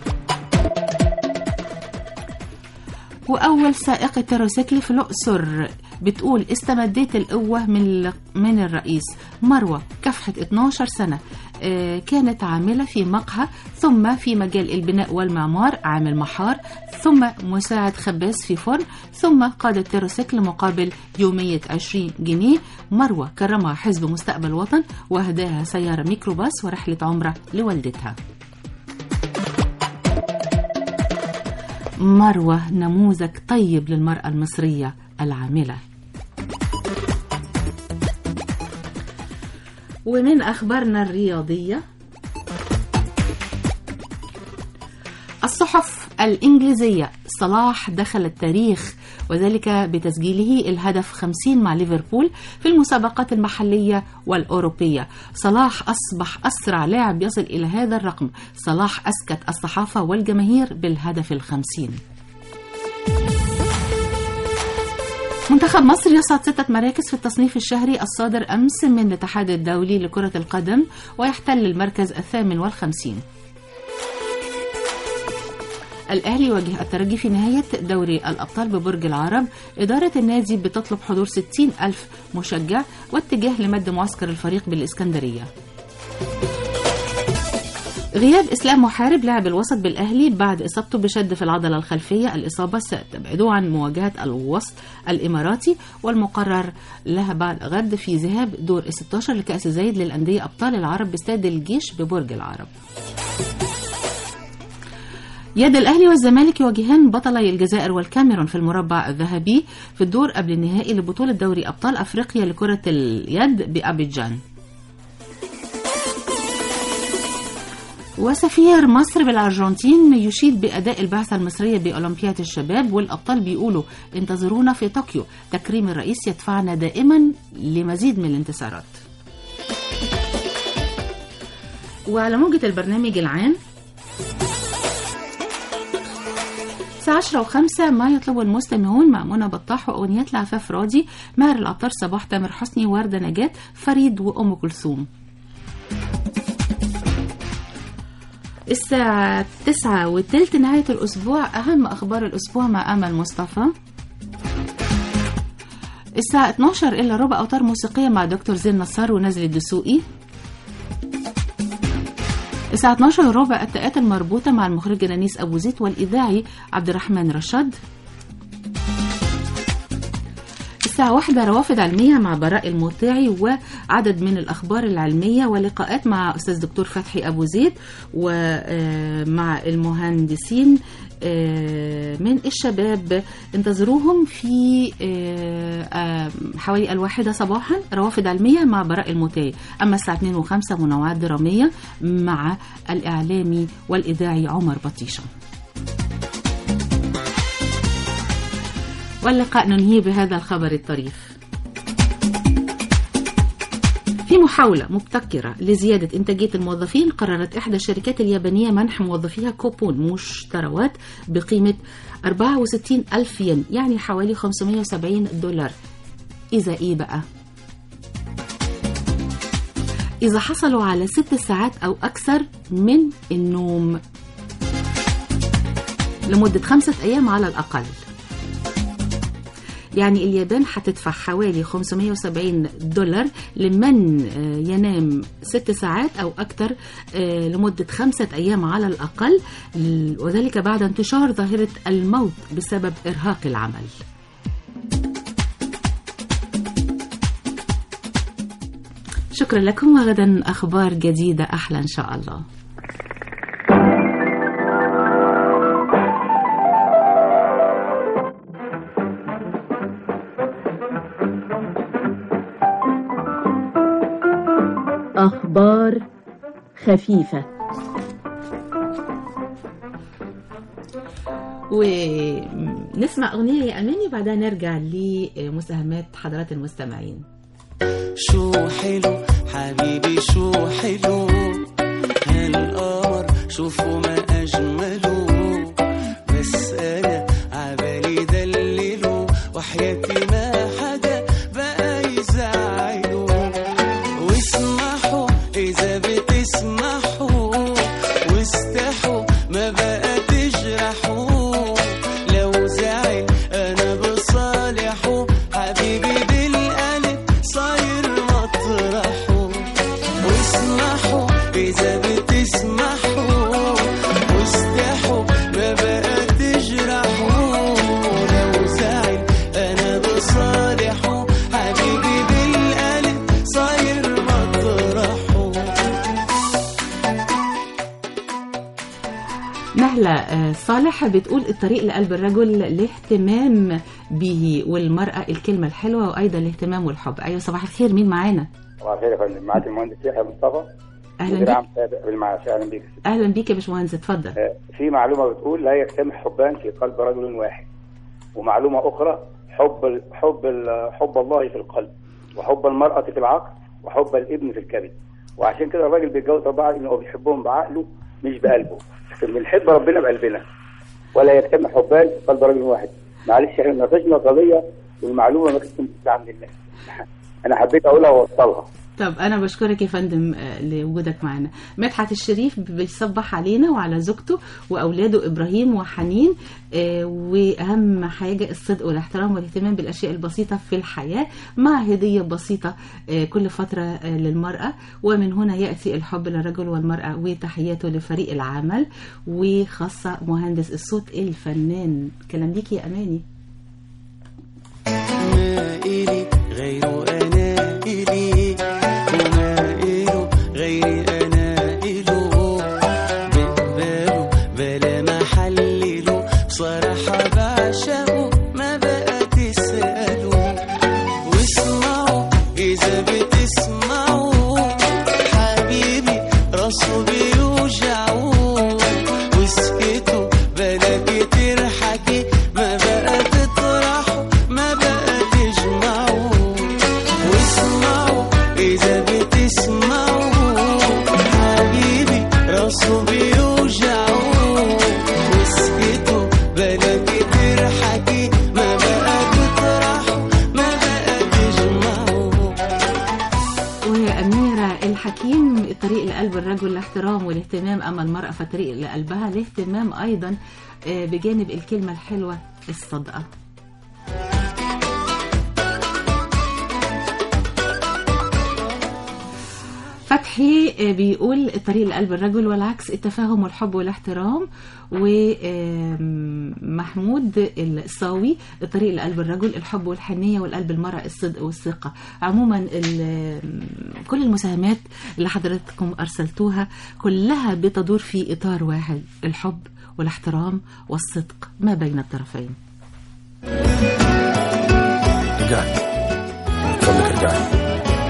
وأول سائق تروسيكل في الأقصر بتقول استمديت القوة من من الرئيس مروة كفحة 12 سنة آه، كانت عاملة في مقهى ثم في مجال البناء والمعمار عامل محار ثم مساعد خباز في فرن ثم قادة تروسيكل مقابل يومية 20 جنيه مروة كرمها حزب مستقبل وطن وهداها سيارة ميكروباص ورحلة عمرة لوالدتها مروة نموذج طيب للمرأة المصرية العاملة ومن أخبارنا الرياضية الصحف الإنجليزية صلاح دخل التاريخ وذلك بتسجيله الهدف 50 مع ليفربول في المسابقات المحلية والأوروبية صلاح أصبح أسرع لاعب يصل إلى هذا الرقم صلاح أسكت الصحافة والجماهير بالهدف الخمسين منتخب مصر يصعد ستة مراكز في التصنيف الشهري الصادر أمس من الاتحاد الدولي لكرة القدم ويحتل المركز الثامن والخمسين الأهلي يواجه الترجي في نهاية دوري الأبطال ببرج العرب إدارة النادي بتطلب حضور 60 ألف مشجع واتجاه لمد معسكر الفريق بالإسكندرية غياب إسلام محارب لاعب الوسط بالأهلي بعد إصابته بشد في العضلة الخلفية الإصابة ستبعده عن مواجهة الوسط الإماراتي والمقرر لها بعد غد في ذهاب دور ال 16 لكأس زايد للأندية أبطال العرب باستاد الجيش ببرج العرب يد الأهلي والزمالك يواجهان بطلي الجزائر والكاميرون في المربع الذهبي في الدور قبل النهائي لبطولة دوري أبطال أفريقيا لكرة اليد بأبيجان وسفير مصر بالأرجنتين يشيد بأداء البعثة المصرية بأولمبياد الشباب والأبطال بيقولوا انتظرونا في طوكيو تكريم الرئيس يدفعنا دائما لمزيد من الانتصارات وعلى موجة البرنامج العام الساعة 10 وخمسة ما يطلبه المستمعون مع منى بطاح وأغنيات العفاف راضي ماهر العطار صباح تامر حسني وردة نجاة فريد وأم كلثوم الساعة تسعة وتلت نهاية الأسبوع أهم أخبار الأسبوع مع أمل مصطفى الساعة 12 إلا ربع أوتار موسيقية مع دكتور زين نصار ونزل الدسوقي الساعة 12 ربع التاءات المربوطة مع المخرجة نانيس أبو زيد والإذاعي عبد الرحمن رشاد الساعة واحدة روافد علمية مع براء المطيعي وعدد من الأخبار العلمية ولقاءات مع أستاذ دكتور فتحي أبو زيد ومع المهندسين من الشباب انتظروهم في حوالي الواحدة صباحا روافد علمية مع براء المطيعي أما الساعة 2 وخمسة منوعات درامية مع الإعلامي والإذاعي عمر بطيشة واللقاء ننهيه بهذا الخبر الطريف في محاولة مبتكرة لزيادة إنتاجية الموظفين قررت إحدى الشركات اليابانية منح موظفيها كوبون مشتروات بقيمة 64 ألف ين يعني حوالي 570 دولار إذا إيه بقى؟ إذا حصلوا على ست ساعات أو أكثر من النوم لمدة خمسة أيام على الأقل يعني اليابان هتدفع حوالي 570 دولار لمن ينام ست ساعات أو أكثر لمدة خمسة أيام على الأقل وذلك بعد انتشار ظاهرة الموت بسبب إرهاق العمل شكرا لكم وغدا أخبار جديدة أحلى إن شاء الله أخبار خفيفة ونسمع أغنية يا أماني بعدها نرجع لمساهمات حضرات المستمعين شو حلو حبيبي شو حلو هالقمر شوفوا ما أجمله بس أنا عبالي دلله وحياتي ما حدا بقى يزعله واسمحوا إذا بتسمحوا واستحوا ما بقى تجرحوا لو زعل أنا بصالحه حبيبي بالقلب صاير مطرحه واسمحوا إذا بتسمحوا واستحوا ما بقى تجرحوا لو زعل أنا بصالحه حبيبي بالقلب صاير مطرحه نهلة آه، صالح بتقول الطريق لقلب الرجل الاهتمام به والمرأة الكلمة الحلوة وأيضا الاهتمام والحب أيوة صباح الخير مين معانا صباح الخير يا فندم معاك المهندس يحيى مصطفى أهلا مدير بك. عام سابق بالمعاش اهلا بيك أهلا بيك يا باشمهندس اتفضل آه، في معلومه بتقول لا يجتمع حبان في قلب رجل واحد ومعلومه اخرى حب ال- حب ال- حب الله في القلب وحب المراه في العقل وحب الابن في الكبد وعشان كده الراجل بيتجوز بعض انه هو بيحبهم بعقله مش بقلبه لكن بنحب ربنا بقلبنا ولا يجتمع حبان في قلب رجل واحد معلش احنا ناقشنا قضيه والمعلومه ما كانتش موجودة عند الناس انا حبيت اقولها واوصلها طب أنا بشكرك يا فندم آه، لوجودك معنا مدحت الشريف بيصبح علينا وعلى زوجته وأولاده إبراهيم وحنين آه، وأهم حاجة الصدق والاحترام والاهتمام بالأشياء البسيطة في الحياة مع هدية بسيطة آه، كل فترة آه، للمرأة ومن هنا يأتي الحب للرجل والمرأة وتحياته لفريق العمل وخاصة مهندس الصوت الفنان كلام ليك يا أماني ما إلي غير أنا إلي وما إله غير أنا إله بقبله بلا ما حلله بصراحة بعشقه ما بقى تسأله واسمعوا إذا بتسمعوا حبيبي راسه بيوجعه والاهتمام أما المرأة فطريق لقلبها الاهتمام أيضا آه، بجانب الكلمة الحلوة الصادقة فتحي آه، بيقول الطريق لقلب الرجل والعكس التفاهم والحب والاحترام ومحمود الصاوي الطريق لقلب الرجل الحب والحنية والقلب المرأة الصدق والثقة عموما ال- كل المساهمات اللي حضراتكم أرسلتوها كلها بتدور في إطار واحد الحب والاحترام والصدق ما بين الطرفين رجعي اتفضلك رجعي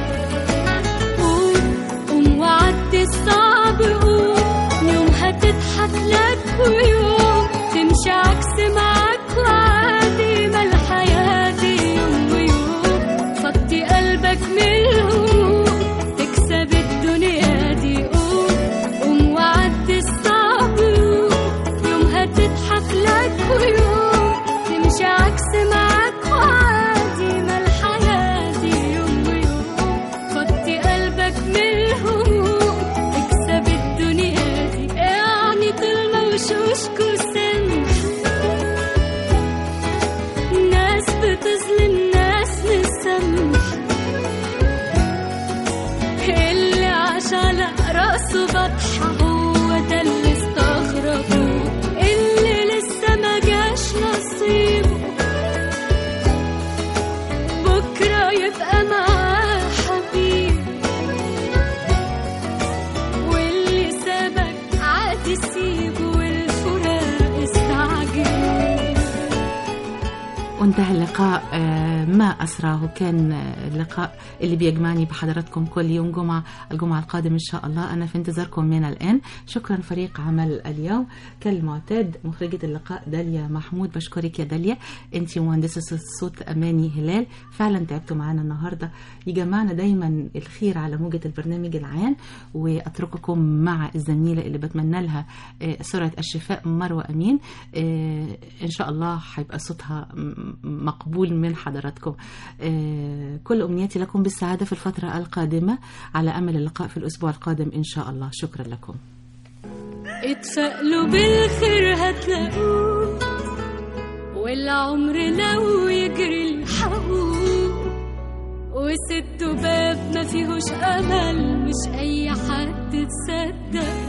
قوم وعدي الصعب قوم يوم هتضحك لك ويوم تمشي عكس معاك وعادي ما الحياة دي يوم ويوم فضي قلبك من الهموم تكسب الدنيا دي قوم قوم وعدي الصعب قوم يوم هتضحك لك ويوم تمشي عكس معاك وعادي ما الحياة دي يوم ويوم فضي قلبك من الهموم اكسب الدنيا دي يعني طول ما وشوشكوا سمح ناس بتظلم ناس مسامح اللي عاش على راسه بطحة هو ده اللي استغربوه اللي لسه ما جاش نصيبه بكرة يبقى معاه حبيب واللي سابك عادي سيبه والفراق استعجل وانتهى اللقاء آه، ما أسرعه كان آه، اللقاء اللي بيجمعني بحضراتكم كل يوم جمعة الجمعة القادم إن شاء الله أنا في انتظاركم من الآن شكرا فريق عمل اليوم كالمعتاد مخرجة اللقاء داليا محمود بشكرك يا داليا أنت مهندسة الصوت أماني هلال فعلا تعبتوا معانا النهاردة يجمعنا دايما الخير على موجة البرنامج العام وأترككم مع الزميلة اللي بتمنى لها آه، سرعة الشفاء مروة أمين آه، إن شاء الله هيبقى صوتها م- مقبول من حضراتكم آه، كل أمنياتي لكم بالسعادة في الفترة القادمة على أمل اللقاء في الأسبوع القادم إن شاء الله شكرا لكم اتفائلوا بالخير هتلاقوه والعمر لو يجري الحقوه وسدوا باب ما فيهوش امل مش اي حد تصدق